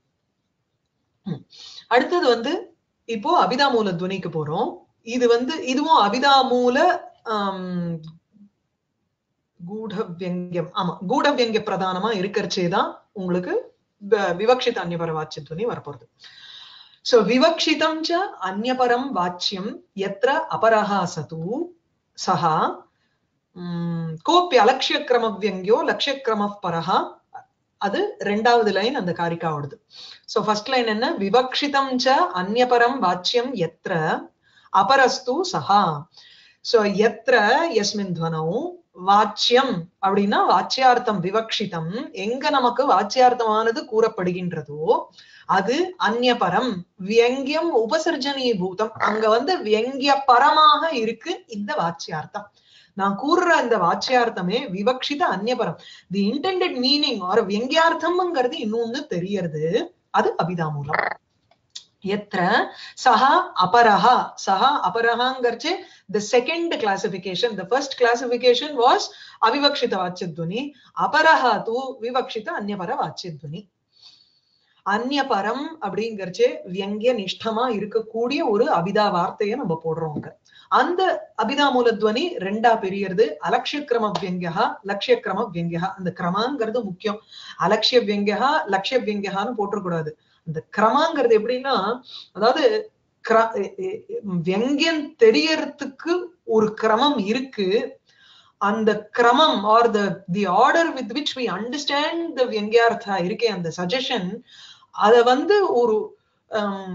ம். அடுத்தது வந்து இப்போ அபிதாமூல துவனிக்கு போறோம் இது வந்து இதுவும் அபிதாமூல ஆம், கூடவியங்கியம் ஆமா கூடவியங்கிய பிரதானமா இருக்கிறச்சேதான் உங்களுக்கு வ- விவக்ஷித அந்நியபர வாச்சிய துவனி வரப்போறது சோ விவக்ஷிதம் ச அந்நியபரம் வாச்சியம் எத்திர அபரஹா சது சஹா உம், கோப்பி அலட்சியக்கிரம வியங்கியோ லட்சியக்கிரம பரஹா அது ரெண்டாவது லைன் அந்த காரிக்காவோடது சோ ஃபர்ஸ்ட் லைன் என்ன விவக்ஷிதம் ச அந்நியபரம் வாச்சியம் எத்திர அபரஸ்து சஹா சோ எத்திர எஸ்மின் துவனௌ வாச்சியம் அப்படின்னா வாச்சியார்த்தம் விவக்ஷிதம் எங்க நமக்கு வாச்சியார்த்தமானது கூறப்படுகின்றதோ அது அந்நியபரம் வியங்கியம் உபசர்ஜனீபூதம் அங்க வந்து வியங்கிய பரமாக இருக்கு இந்த வாச்சியார்த்தம் நான் கூறுற இந்த வாச்சியார்த்தமே விவக்ஷித அந்நியபரம் தி இன்டெண்டட் மீனிங் ஆர் வியங்கியார்த்தம்ங்கிறது இன்னொன்னு தெரியறது அது அபிதாமூலம் எத்திர சஹா அபரஹா சஹா அபரஹாங்கிறச்சு the second classification the first classification was avivakshita vachyadvani aparaha tu vivakshita anyapara vachyadvani அந்நியபரம் அப்படிங்கறச்சே வியங்கிய நிஷ்டமா இருக்கக்கூடிய ஒரு அபிதா வார்த்தையை நம்ம போடுறோங்க அந்த அபிதா மூலத்வனி ரெண்டா பிரியறது அலட்சிய கிரம வியங்கியா லட்சிய கிரம வியங்கியா அந்த கிரமாங்கிறது முக்கியம் அலட்சிய வியங்கியா லட்சிய வியங்கியான்னு போட்டுறக்கூடாது அந்த கிரமாங்கிறது எப்படின்னா அதாவது கிர- எ- எ- வியங்கியம் தெரியறதுக்கு ஒரு கிரமம் இருக்கு அந்த கிரமம் are the the order with which we understand the வியங்கியார்த்தா இருக்கே அந்த சஜஷன் அத வந்து ஒரு ஹம்,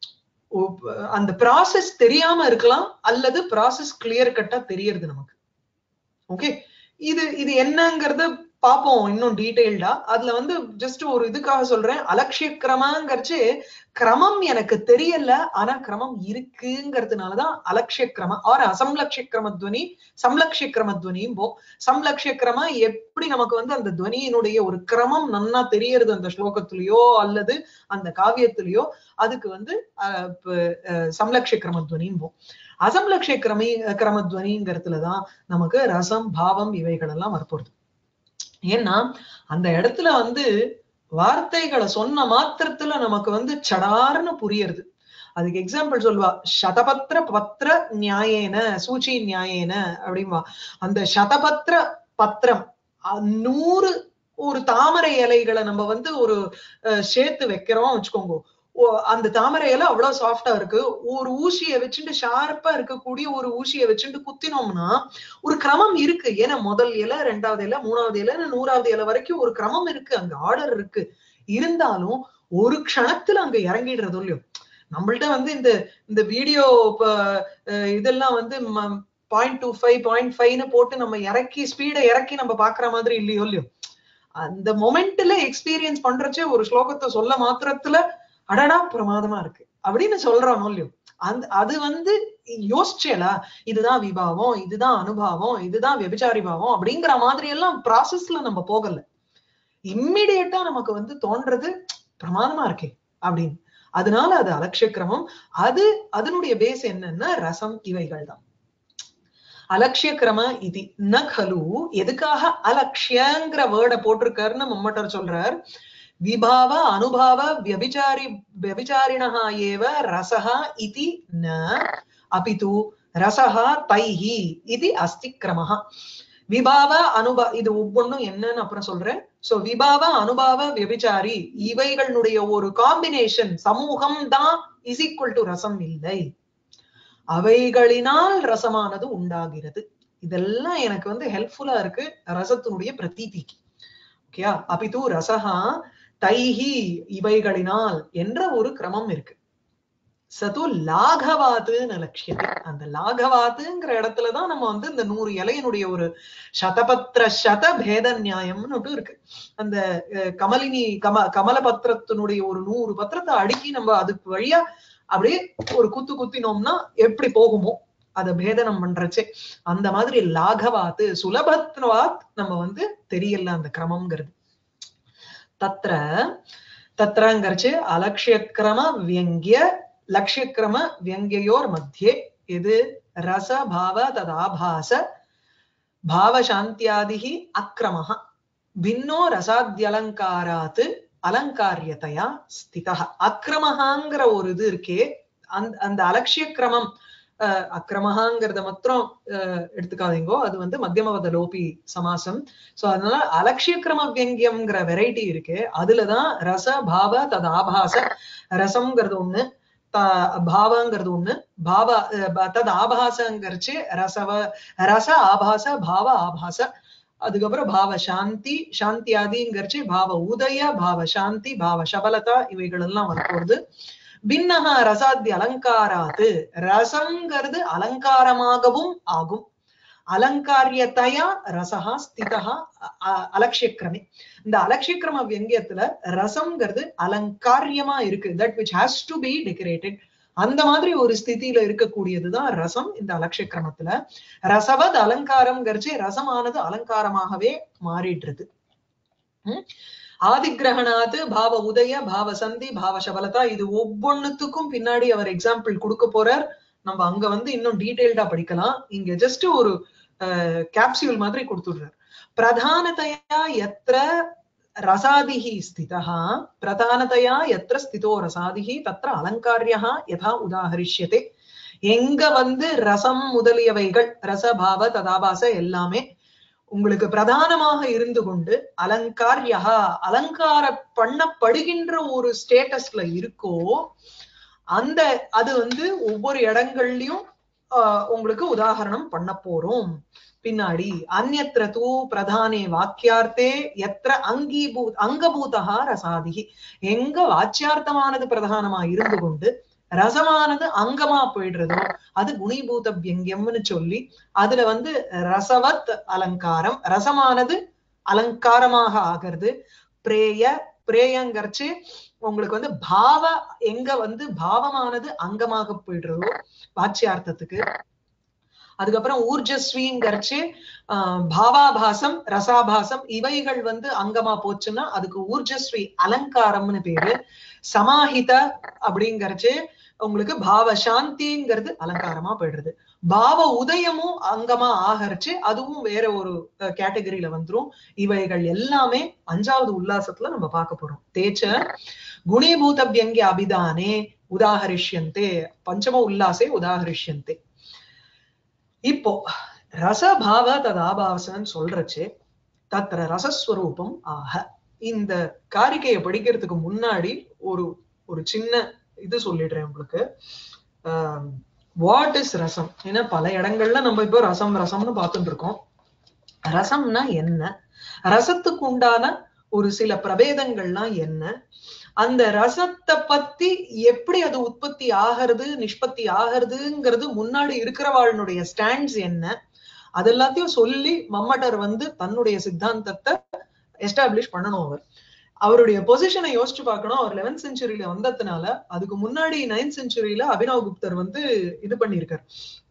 ஒ- அந்த ப்ராசஸ் தெரியாம இருக்கலாம் அல்லது ப்ராசஸ் கிளியர் கட்டா தெரியறது நமக்கு ஓகே இது இது என்னங்கறத பாப்போம் இன்னும் டீடைல்டா அதுல வந்து ஜஸ்ட் ஒரு இதுக்காக சொல்றேன் அலட்சிய கிரமங்கிறச்சு கிரமம் எனக்கு தெரியல ஆனா கிரமம் இருக்குங்கிறதுனாலதான் அலட்சிய கிரம ஆர் அசம்லட்சிய கிரமத்வனி சம்லட்சிய கிரமத்வனியும் போ சம்லட்சிய கிரம எப்படி நமக்கு வந்து அந்த துவனியினுடைய ஒரு கிரமம் நன்னா தெரியறது அந்த ஸ்லோகத்திலயோ அல்லது அந்த காவியத்திலயோ அதுக்கு வந்து அஹ், ப- அஹ், சம்லட்சிய கிரமத்வனியும் போ அசம்லட்சிய கிரமி கிரமத்வனிங்கிறதுலதான் நமக்கு ரசம் பாவம் இவைகள் எல்லாம் வரப்போறது ஏன்னா அந்த இடத்துல வந்து வார்த்தைகளை சொன்ன மாத்திரத்துல நமக்கு வந்து சடார்னு புரியுறது அதுக்கு எக்ஸாம்பிள் சொல்லுவா சதபத்திர பத்திர நியாயேன சூச்சி நியாயேன அப்படிம்பா அந்த சதபத்திர பத்திரம் அஹ் நூறு ஒரு தாமரை இலைகளை நம்ம வந்து ஒரு அஹ், சேர்த்து வைக்கிறோம் வச்சுக்கோங்க ஓ- அந்த தாமரை இலை அவ்வளவு சாஃப்டா இருக்கு ஒரு ஊசியை வச்சுட்டு ஷார்ப்பா இருக்கக்கூடிய ஒரு ஊசியை வச்சுட்டு குத்தினோம்னா ஒரு கிரமம் இருக்கு ஏன்னா முதல் இலை ரெண்டாவது இலை மூணாவது இலை நூறாவது இலை வரைக்கும் ஒரு கிரமம் இருக்கு அங்க ஆர்டர் இருக்கு இருந்தாலும் ஒரு க்ஷணத்துல அங்க இறங்கிடுறது இல்லையோ நம்மள்ட்ட வந்து இந்த இந்த வீடியோ இதெல்லாம் வந்து பாயிண்ட் டூ ஃபைவ் பாயிண்ட் ஃபைவ்னு போட்டு நம்ம இறக்கி ஸ்பீடை இறக்கி நம்ம பாக்குற மாதிரி இல்லையோ இல்லையோ அந்த மொமெண்ட்ல எக்ஸ்பீரியன்ஸ் பண்றச்சே ஒரு ஸ்லோகத்தை சொல்ல மாத்திரத்துல அடடா பிரமாதமா இருக்கு அப்படின்னு சொல்றோம் இல்லையோ அந்த அது வந்து யோசிச்சேலா இதுதான் விபாவம் இதுதான் அனுபவம் இதுதான் விபச்சாரி பாவம் அப்படிங்கிற மாதிரி எல்லாம் ப்ராசஸ்ல நம்ம போகல இம்மிடியட்டா நமக்கு வந்து தோன்றது பிரமாதமா இருக்கே அப்படின்னு அதனால அது அலட்சியக்கிரமம் அது அதனுடைய பேஸ் என்னன்னா ரசம் இவைகள் தான் அலட்சியக்கிரம இது ந கலு எதுக்காக அலட்சியங்கிற வேர்டை போட்டிருக்காருன்னு மம்மட்டர் சொல்றார் விபாவ அனுபாவ வியபிச்சாரி வியபிச்சாரிணா ஏவ ரசஹ இதி ந அபிது ரசஹ தைஹி இது அஸ்தி கிரமஹ விபாவ அனுபா இது ஒவ்வொன்றும் என்னன்னு அப்புறம் சொல்றேன் சோ விபாவ அனுபாவ வியபிச்சாரி இவைகளுடைய ஒரு காம்பினேஷன் சமூகம் தான் இஸ் ஈக்குவல் டு ரசம் இல்லை அவைகளினால் ரசமானது உண்டாகிறது இதெல்லாம் எனக்கு வந்து ஹெல்ப்ஃபுல்லா இருக்கு ரசத்தினுடைய பிரதீதிக்கு ஓகேயா அபிது ரசஹா தைஹி இவைகளினால் என்ற ஒரு கிரமம் இருக்கு சது லாகவாத்துன்னு லட்சியத்தை அந்த லாகவாத்துங்கிற இடத்துலதான் நம்ம வந்து இந்த நூறு இலையினுடைய ஒரு சதபத்திர சத பேத நியாயம்னு ஒன்று இருக்கு அந்த அஹ், கமலினி கம கமலபத்திரத்தினுடைய ஒரு நூறு பத்திரத்தை அடுக்கி நம்ம அதுக்கு வழியா அப்படியே ஒரு குத்து குத்தினோம்னா எப்படி போகுமோ அத பேதனம் பண்றச்சே அந்த மாதிரி லாகவாத்து சுலபத்வாத் நம்ம வந்து தெரியல அந்த கிரமம்ங்கிறது தத்ர தத்ரங்கிறச்சு அலட்சியக்கிரம வியங்கிய லட்சியக்கிரம வியங்கியோர் மத்தியே இது ரச பாவ ததாபாச பாவசாந்தியாதிகி அக்கிரமः பின்னோ ரசாத்யலங்காராத் அலங்காரியதையா ஸ்திதா அக்கிரமஹாங்கிற ஒரு இது இருக்கே அந்த அந்த அலட்சிய கிரமம் அஹ், அக்கிரமஹாங்கிறத மாத்திரம் அஹ், எடுத்துக்காதீங்கோ அது வந்து மத்தியமவத லோபி சமாசம் சோ அதனால அலட்சிய கிரம வியங்கியம்ங்கிற வெரைட்டி இருக்கு அதுலதான் ரச பாவ தது ஆபாச ரசம்ங்கிறது ஒண்ணு த- பாவங்கிறது ஒண்ணு பாவ அஹ், ப- தது ஆபாசங்கிறச்சு ரசவ ரச ஆபாச பாவ ஆபாச அதுக்கப்புறம் பாவ சாந்தி சாந்தி ஆதிங்கிறச்சு பாவ உதய பாவ சாந்தி பாவ சபலதா இவைகள் எல்லாம் வரப்போகுது பின்னஹ ரசாத்தி அலங்காராத்து ரசங்கிறது அலங்காரமாகவும் ஆகும் அலங்காரியத்தையா ரசஹா ஸ்திதா அ- அ- அலட்சியக்கிரமே இந்த அலட்சியக்கிரம வியங்கியத்துல ரசம்ங்கிறது அலங்காரியமா இருக்கு that which has to be decorated அந்த மாதிரி ஒரு ஸ்திதியில இருக்கக்கூடியதுதான் ரசம் இந்த அலட்சியக்கிரமத்துல ரசவத் அலங்காரம்ங்கிறச்சு ரசமானது அலங்காரமாகவே மாறிடுறது உம் ஆதிகிரகணாது பாவ உதய பாவ சந்தி பாவ சபலதா இது ஒவ்வொன்னுத்துக்கும் பின்னாடி அவர் எக்ஸாம்பிள் கொடுக்க போறார் நம்ம அங்க வந்து இன்னும் டீடைல்டா படிக்கலாம் இங்க ஜஸ்ட் ஒரு கேப்சியூல் மாதிரி கொடுத்துடுறார் பிரதானதையா எத்திர ரசாதிஹி ஸ்திதா பிரதானதையா எத்திர ஸ்திதோ ரசாதிஹி தத்திர அலங்காரியா யதா உதாகரிஷ்யதே எங்க வந்து ரசம் முதலியவைகள் ரசபாவ ததாபாச எல்லாமே உங்களுக்கு பிரதானமாக இருந்து கொண்டு அலங்காரியா அலங்கார பண்ணப்படுகின்ற ஒரு ஸ்டேட்டஸ்ல இருக்கோ அந்த அது வந்து ஒவ்வொரு இடங்கள்லயும் ஆஹ் உங்களுக்கு உதாகரணம் பண்ண போறோம் பின்னாடி அந்நத்திர தூ பிரதானே வாக்கியார்த்தே எத்திர அங்கீபூ அங்கபூதா ரசாதிகி எங்க வாச்சியார்த்தமானது பிரதானமா இருந்து கொண்டு ரசமானது அங்கமா போயிடுறதோ அது குணிபூத வியங்கியம்னு சொல்லி அதுல வந்து ரசவத் அலங்காரம் ரசமானது அலங்காரமாக ஆகிறது பிரேய பிரேயங்கரிச்சு உங்களுக்கு வந்து பாவ எங்க வந்து பாவமானது அங்கமாக போயிடுறதோ வாச்சியார்த்தத்துக்கு அதுக்கப்புறம் ஊர்ஜஸ்விங்கிறச்சு ஆஹ் பாவாபாசம் ரசாபாசம் இவைகள் வந்து அங்கமா போச்சுன்னா அதுக்கு ஊர்ஜஸ்வி அலங்காரம்னு பேரு சமாஹித அப்படிங்கறச்சு உங்களுக்கு பாவ சாந்திங்கிறது அலங்காரமா போயிடுறது பாவ உதயமும் அங்கமா ஆகரிச்சு அதுவும் வேற ஒரு கேட்டகரியில வந்துரும் இவைகள் எல்லாமே அஞ்சாவது உல்லாசத்துல நம்ம பார்க்க போறோம் தேச்ச குணீபூத வியங்கிய அபிதானே உதாகரிஷ்யந்தே பஞ்சம உல்லாசே உதாகரிஷ்யந்தே இப்போ ரசபாவ ததாபாசன்னு சொல்றச்சு தத்திர ரசஸ்வரூபம் ஆக இந்த காரிகையை படிக்கிறதுக்கு முன்னாடி ஒரு ஒரு சின்ன இது சொல்லிடுறேன் உங்களுக்கு வாட் இஸ் ரசம் ஏன்னா பல இடங்கள்ல நம்ம இப்போ ரசம் ரசம்னு பார்த்துட்டு இருக்கோம் ரசம்னா என்ன ரசத்துக்கு உண்டான ஒரு சில பிரபேதங்கள்லாம் என்ன அந்த ரசத்தை பத்தி எப்படி அது உற்பத்தி ஆகிறது நிஷ்பத்தி ஆகிறதுங்கிறது முன்னாடி இருக்கிறவாளுடைய ஸ்டாண்ட்ஸ் என்ன அது எல்லாத்தையும் சொல்லி மம்மட்டர் வந்து தன்னுடைய சித்தாந்தத்தை எஸ்டாப்ளிஷ் பண்ணணும் அவர் அவருடைய பொசிஷனை யோசிச்சு பார்க்கணும் அவர் லெவன்த் செஞ்சுரியில வந்ததுனால அதுக்கு முன்னாடி நைன்த் செஞ்சுரியில அபினவ் குப்தர் வந்து இது பண்ணியிருக்கார்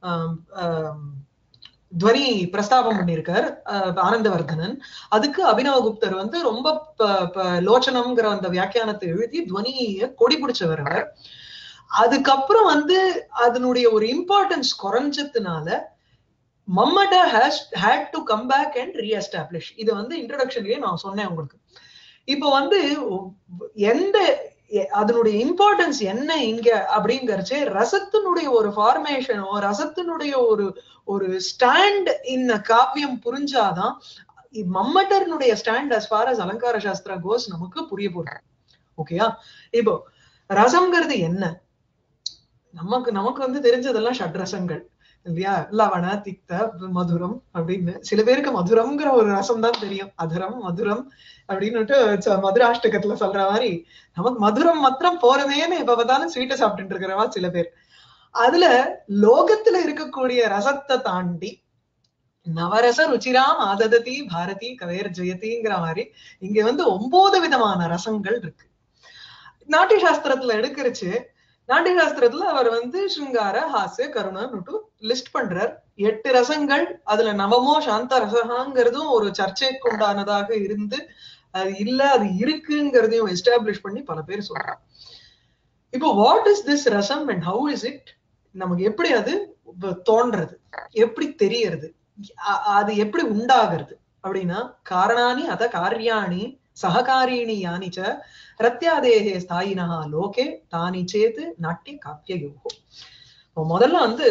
துவனி பிரஸ்தாபம் பண்ணியிருக்கார் ஆனந்தவர்தனன் அதுக்கு அபினவ குப்தர் வந்து ரொம்ப லோச்சனம்ங்கிற அந்த வியாக்கியானத்தை எழுதி துவனிய கொடி பிடிச்சவர் அவர் அதுக்கப்புறம் வந்து அதனுடைய ஒரு இம்பார்ட்டன்ஸ் குறைஞ்சதுனால Mammata has had to come back and reestablish இது வந்து இன்ட்ரடக்ஷன்லயே நான் சொன்னேன் உங்களுக்கு இப்போ வந்து எந்த அதனுடைய இம்பார்ட்டன்ஸ் என்ன இங்க அப்படிங்கறச்சு ரசத்தினுடைய ஒரு ஃபார்மேஷனோ ரசத்தினுடைய ஒரு ஒரு ஸ்டாண்ட் இந்த காவியம் புரிஞ்சாதான் மம்மட்டர்னுடைய stand as far as alankara shastra கோஸ் நமக்கு புரிய போகுது ஓகேயா இப்போ ரசம்ங்கிறது என்ன நமக்கு நமக்கு வந்து தெரிஞ்சதெல்லாம் ஷட்ரசங்கள் இல்லையா லவண திக்த மதுரம் அப்படின்னு சில பேருக்கு மதுரம்ங்கிற ஒரு ரசம் தான் தெரியும் அதரம் மதுரம் அப்படின்னுட்டு மதுராஷ்டகத்துல சொல்ற மாதிரி நமக்கு மதுரம் மாத்திரம் போறதேன்னு எப்ப பார்த்தாலும் ஸ்வீட்டை சாப்பிட்டு இருக்கிறவா சில பேர் அதுல லோகத்துல இருக்கக்கூடிய ரசத்தை தாண்டி நவரச ருச்சிராம் ஆதததி பாரதி கவேர் ஜெயதிங்கிற மாதிரி இங்க வந்து ஒன்பது விதமான ரசங்கள் இருக்கு நாட்டிய சாஸ்திரத்துல எடுக்கிறச்சு நாட்டிய சாஸ்திரத்துல அவர் வந்து ஸ்ருங்கார ஹாசு கருணன்னுட்டு லிஸ்ட் பண்றார் எட்டு ரசங்கள் அதுல நவமோ சாந்த ரசகாங்கிறதும் ஒரு சர்ச்சைக்கு உண்டானதாக இருந்து அது இல்ல அது இருக்குங்கிறதையும் எஸ்டாப்ளிஷ் பண்ணி பல பேர் சொல்றாங்க இப்போ what is this rasam and how is it நமக்கு எப்படி அது தோன்றது எப்படி தெரியறது அது எப்படி உண்டாகிறது அப்படின்னா காரணானி அத காரியாணி சககாரிணி யானிச்ச ரத்யாதேகே ஸ்தாயினா லோகே தானி சேத்து நாட்டிய காப்பிய யோகோ முதல்ல வந்து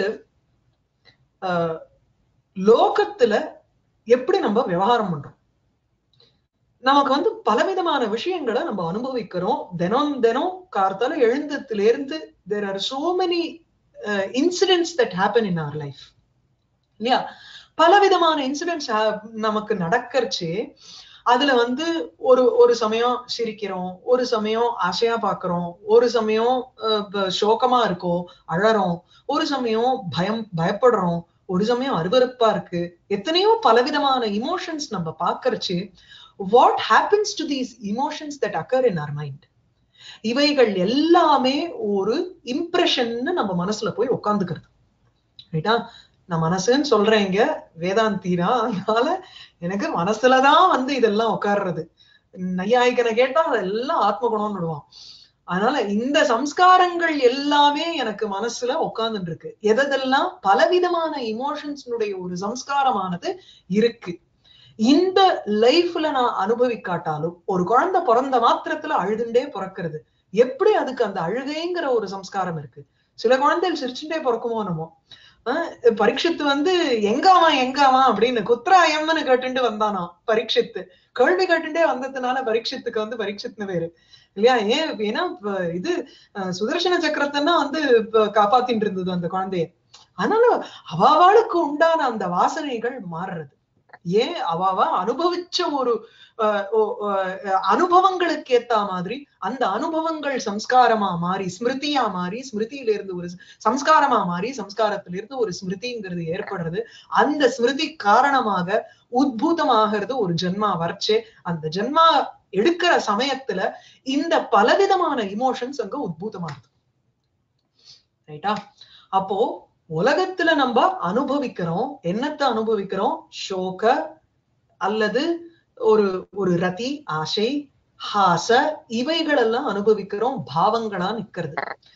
லோகத்துல எப்படி நம்ம விவகாரம் பண்றோம் நமக்கு வந்து பலவிதமான விஷயங்களை நம்ம அனுபவிக்கிறோம் தினம் தினம் கார்த்தால எழுந்ததுல இருந்து there are so many incidents that happen in our life இல்லையா பலவிதமான இன்சிடென்ட்ஸ் நமக்கு நடக்கிறச்சு அதுல வந்து ஒரு ஒரு சமயம் சிரிக்கிறோம் ஒரு சமயம் ஆசையா பாக்குறோம் ஒரு சமயம் சோகமா இருக்கோம் அழறோம் ஒரு சமயம் பயம் பயப்படுறோம் ஒரு சமயம் அருவறுப்பா இருக்கு எத்தனையோ பலவிதமான இமோஷன்ஸ் நம்ம பாக்குறச்சு what happens to these emotions that occur in our mind இவைகள் எல்லாமே ஒரு இம்ப்ரெஷன் நம்ம மனசுல போய் உட்காந்துக்கிறது ரைட்டா நான் மனசுன்னு சொல்றேன் இங்க வேதாந்தீரா அதனால எனக்கு மனசுலதான் வந்து இதெல்லாம் உட்கார்றது நையாயிக்கனை கேட்டா அதெல்லாம் ஆத்ம குணம்னு விடுவான் அதனால இந்த சம்ஸ்காரங்கள் எல்லாமே எனக்கு மனசுல உட்கார்ந்துட்டு இருக்கு எதெல்லாம் பலவிதமான இமோஷன்ஸ்னுடைய ஒரு சம்ஸ்காரமானது இருக்கு இந்த லைஃப்ல நான் அனுபவிக்காட்டாலும் ஒரு குழந்தை பிறந்த மாத்திரத்துல அழுதுண்டே பிறக்கிறது எப்படி அதுக்கு அந்த அழுகைங்கிற ஒரு சம்ஸ்காரம் இருக்கு சில குழந்தைகள் சிரிச்சுட்டே பிறக்குமோ என்னமோ பரீட்சித்து வந்து எங்காவா எங்காவா அப்படின்னு குத்ராயம்னு கேட்டுட்டு வந்தானா பரீட்சித்து கேள்வி கேட்டுட்டே வந்ததுனால பரீட்சித்துக்கு வந்து பரீட்சித்னு பேரு இல்லையா ஏன் ஏன்னா இது சுதர்சன சக்கரத்தைன்னா வந்து காப்பாத்தின்னு இருந்தது அந்த குழந்தைய அதனால அவாவாளுக்கு உண்டான அந்த வாசனைகள் மாறுறது ஏன் அவாவா அனுபவிச்ச ஒரு அனுபவங்களுக்கு ஏத்த மாதிரி அந்த அனுபவங்கள் சம்ஸ்காரமா மாறி ஸ்மிருதியா மாறி ஸ்மிருதியில இருந்து ஒரு சம்ஸ்காரமா மாறி சம்ஸ்காரத்திலிருந்து ஒரு ஸ்மிருதிங்கிறது ஏற்படுறது அந்த ஸ்மிருதி காரணமாக உத்பூதமாகிறது ஒரு ஜென்மா வரைச்சே அந்த ஜென்மா எடுக்கிற சமயத்துல இந்த பலவிதமான இமோஷன்ஸ் அங்க உத்பூதமாகுது ரைட்டா அப்போ உலகத்துல நம்ம அனுபவிக்கிறோம் என்னத்தை அனுபவிக்கிறோம் சோக அல்லது ஒரு ஒரு ரதி ஆசை ஹாச இவைகளெல்லாம் அனுபவிக்கிறோம் பாவங்களா நிக்கிறது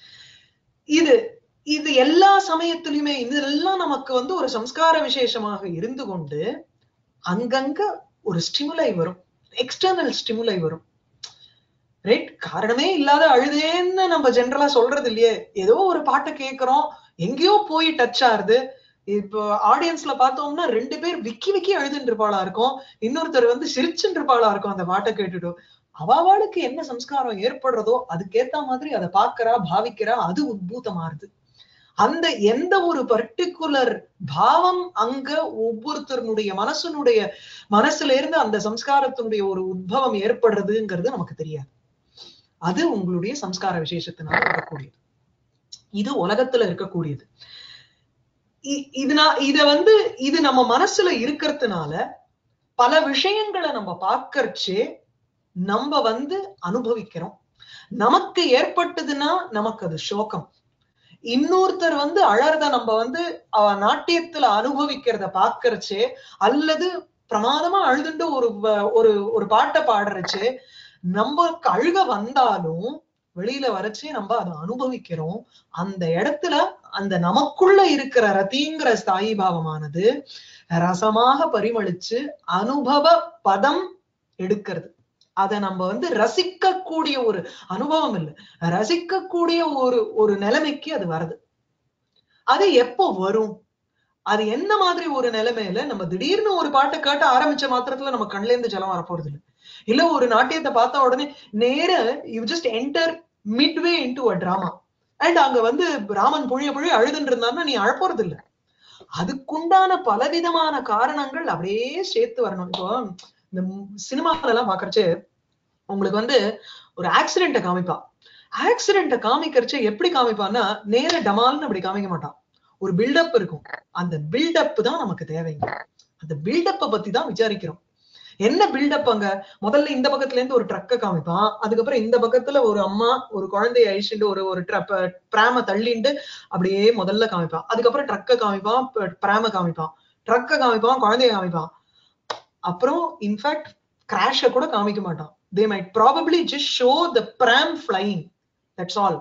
இது இது எல்லா சமயத்திலுமே இதெல்லாம் நமக்கு வந்து ஒரு சம்ஸ்கார விசேஷமாக இருந்து கொண்டு அங்கங்க ஒரு ஸ்டிமுலை வரும் எக்ஸ்டர்னல் ஸ்டிமுலை வரும் ரைட் காரணமே இல்லாத அழுதேன்னு நம்ம ஜென்ரலா சொல்றது இல்லையே ஏதோ ஒரு பாட்டை கேட்கிறோம் எங்கேயோ போய் டச் ஆறுது இப்போ ஆடியன்ஸ்ல பார்த்தோம்னா ரெண்டு பேர் விக்கி விக்கி அழுதுன்னு இருப்பாளா இருக்கும் இன்னொருத்தர் வந்து சிரிச்சுட்டு இருப்பாளா இருக்கும் அந்த பாட்டை கேட்டுட்டு அவாவாளுக்கு என்ன சம்ஸ்காரம் ஏற்படுறதோ அதுக்கேத்த மாதிரி அதை பாக்குறா பாவிக்கிறா அது உத்பூதமாறுது அந்த எந்த ஒரு பர்டிகுலர் பாவம் அங்க ஒவ்வொருத்தருடைய மனசனுடைய மனசுல இருந்து அந்த சம்ஸ்காரத்தினுடைய ஒரு உத்பவம் ஏற்படுறதுங்கிறது நமக்கு தெரியாது அது உங்களுடைய சம்ஸ்கார விசேஷத்தினால வரக்கூடியது இது உலகத்துல இருக்கக்கூடியது இதுனா இத வந்து இது நம்ம மனசுல இருக்கிறதுனால பல விஷயங்களை நம்ம பார்க்கறச்சே நம்ம வந்து அனுபவிக்கிறோம் நமக்கு ஏற்பட்டதுன்னா நமக்கு அது சோகம் இன்னொருத்தர் வந்து அழறத நம்ம வந்து அவ நாட்டியத்துல அனுபவிக்கிறத பாக்குறச்சே அல்லது பிரமாதமா அழுதுண்டு ஒரு ஒரு ஒரு பாட்டை பாடுறச்சே நம்மக்கு அழுக வந்தாலும் வெளியில வரைச்சே நம்ம அதை அனுபவிக்கிறோம் அந்த இடத்துல அந்த நமக்குள்ள இருக்கிற ரத்திங்கிற ஸ்தாயி பாவமானது ரசமாக பரிமளிச்சு அனுபவ பதம் எடுக்கிறது அதை நம்ம வந்து ரசிக்கக்கூடிய ஒரு அனுபவம் இல்லை ரசிக்கக்கூடிய ஒரு ஒரு நிலைமைக்கு அது வருது அது எப்போ வரும் அது என்ன மாதிரி ஒரு நிலைமையில நம்ம திடீர்னு ஒரு பாட்டை கேட்ட ஆரம்பிச்ச மாத்திரத்துல நம்ம கண்ல இருந்து ஜலம் வரப்போறது இல்லை இல்ல ஒரு நாட்டியத்தை பார்த்த உடனே நேர you just enter midway into a drama and அங்க வந்து ராமன் புழிய புழிய அழுதுன்னு இருந்தான்னா நீ அழப்போறது இல்ல அதுக்குண்டான பலவிதமான காரணங்கள் அப்படியே சேர்த்து வரணும் இப்போ இந்த சினிமால எல்லாம் பாக்குறச்சு உங்களுக்கு வந்து ஒரு ஆக்சிடென்ட காமிப்பான் ஆக்சிடென்ட காமிக்கிறச்சு எப்படி காமிப்பான்னா நேர டமால்னு அப்படி காமிக்க மாட்டான் ஒரு பில்டப் இருக்கும் அந்த பில்டப் தான் நமக்கு தேவைங்க அந்த பில்டப்ப பத்தி தான் விசாரிக்கிறோம் என்ன பில்டப் அங்க முதல்ல இந்த பக்கத்துல இருந்து ஒரு ட்ரக்க காமிப்பான் அதுக்கப்புறம் இந்த பக்கத்துல ஒரு அம்மா ஒரு குழந்தைய அழிச்சுட்டு ஒரு ஒரு பிராம தள்ளிண்டு அப்படியே முதல்ல காமிப்பான் அதுக்கப்புறம் ட்ரக்க காமிப்பான் பிராம காமிப்பான் ட்ரக்க காமிப்பான் குழந்தைய காமிப்பான் அப்புறம் இன்ஃபேக்ட் கிராஷ கூட காமிக்க மாட்டான் they might probably just show the bram flying that's all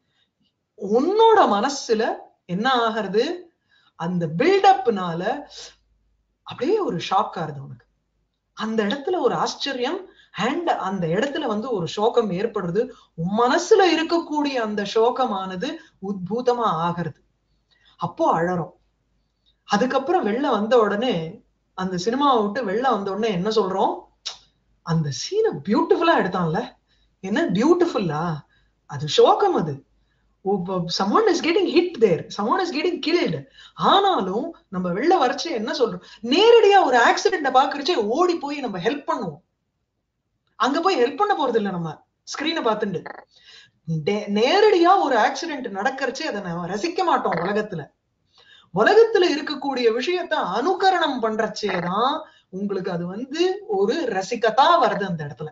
உன்னோட மனசுல என்ன ஆகிறது அந்த பில்டப்னால அப்படியே ஒரு ஷாக் ஆகுது உனக்கு அந்த இடத்துல ஒரு ஆச்சரியம் அண்ட் அந்த இடத்துல வந்து ஒரு சோகம் ஏற்படுறது மனசுல இருக்கக்கூடிய அந்த சோகமானது உத்பூதமா ஆகிறது அப்போ அழறோம் அதுக்கப்புறம் வெளில வந்த உடனே அந்த சினிமாவை விட்டு வெளில வந்த உடனே என்ன சொல்றோம் அந்த சீனை பியூட்டிஃபுல்லா எடுத்தான்ல என்ன பியூட்டிஃபுல்லா அது சோகம் அது someone is getting hit there someone is getting killed ஆனாலும் நம்ம வெளில வரைச்சு என்ன சொல்றோம் நேரடியா ஒரு ஆக்சிடென்ட பாக்குறச்சே ஓடி போய் நம்ம ஹெல்ப் பண்ணுவோம் அங்க போய் ஹெல்ப் பண்ண போறது இல்ல நம்ம ஸ்கிரீனை பார்த்துட்டு நேரடியா ஒரு ஆக்சிடென்ட் நடக்கிறச்சே அதை நம்ம ரசிக்க மாட்டோம் உலகத்துல உலகத்துல இருக்கக்கூடிய விஷயத்த அனுகரணம் பண்றச்சேதான் உங்களுக்கு அது வந்து ஒரு ரசிக்கத்தா வருது அந்த இடத்துல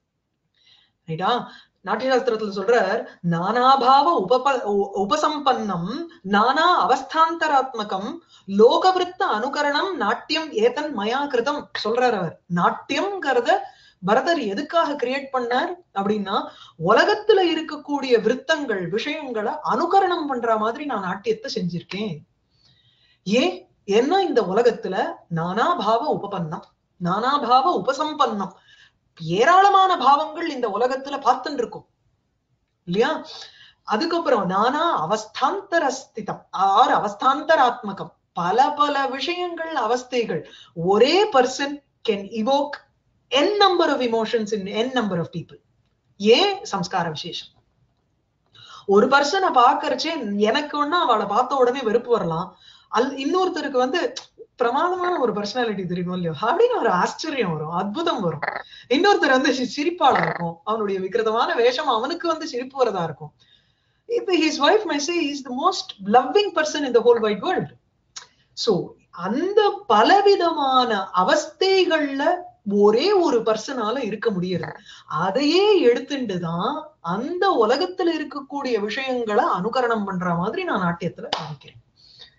ரைட்டா நாட்டியசாஸ்திரத்துல சொல்றார் நானாபாவ உபப உபசம்பன்னம் நானா அவஸ்தாந்தராத்மகம் லோகவிருத்த அனுகரணம் நாட்டியம் ஏதன் மயா கிருதம் சொல்றார் அவர் நாட்டியம்ங்கிறத பரதர் எதுக்காக கிரியேட் பண்ணார் அப்படின்னா உலகத்துல இருக்கக்கூடிய விருத்தங்கள் விஷயங்களை அனுகரணம் பண்ற மாதிரி நான் நாட்டியத்தை செஞ்சிருக்கேன் ஏன் ஏன்னா இந்த உலகத்துல நானாபாவ உபபன்னம் நானாபாவ உபசம்பன்னம் ஏராளமான பாவங்கள் இந்த உலகத்துல பார்த்துட்டு இருக்கும் இல்லையா அதுக்கப்புறம் நானா அவஸ்தாந்தர ஸ்திதம் ஆர் அவஸ்தாந்தராத்மகம் பல பல விஷயங்கள் அவஸ்தைகள் ஒரே person can evoke n number of emotions in n number of people ஏன் சம்ஸ்கார விசேஷம் ஒரு பர்சனை பாக்குறச்சே எனக்கு ஒன்னா அவளை பார்த்த உடனே வெறுப்பு வரலாம் அல் இன்னொருத்தருக்கு வந்து பிரமாதமான ஒரு பர்சனாலிட்டி தெரியுமோ இல்லையோ அப்படின்னு ஒரு ஆச்சரியம் வரும் அற்புதம் வரும் இன்னொருத்தர் வந்து சிரிப்பாளா இருக்கும் அவனுடைய விக்கிரதமான வேஷம் அவனுக்கு வந்து சிரிப்பு வரதா இருக்கும் இப்ப his wife may say is the most loving person in the whole wide world so அந்த பலவிதமான அவஸ்தைகள்ல ஒரே ஒரு பர்சனால இருக்க முடியறது அதையே எடுத்துட்டு தான் அந்த உலகத்துல இருக்கக்கூடிய விஷயங்களை அனுகரணம் பண்ற மாதிரி நான் நாட்டியத்துல காமிக்கிறேன்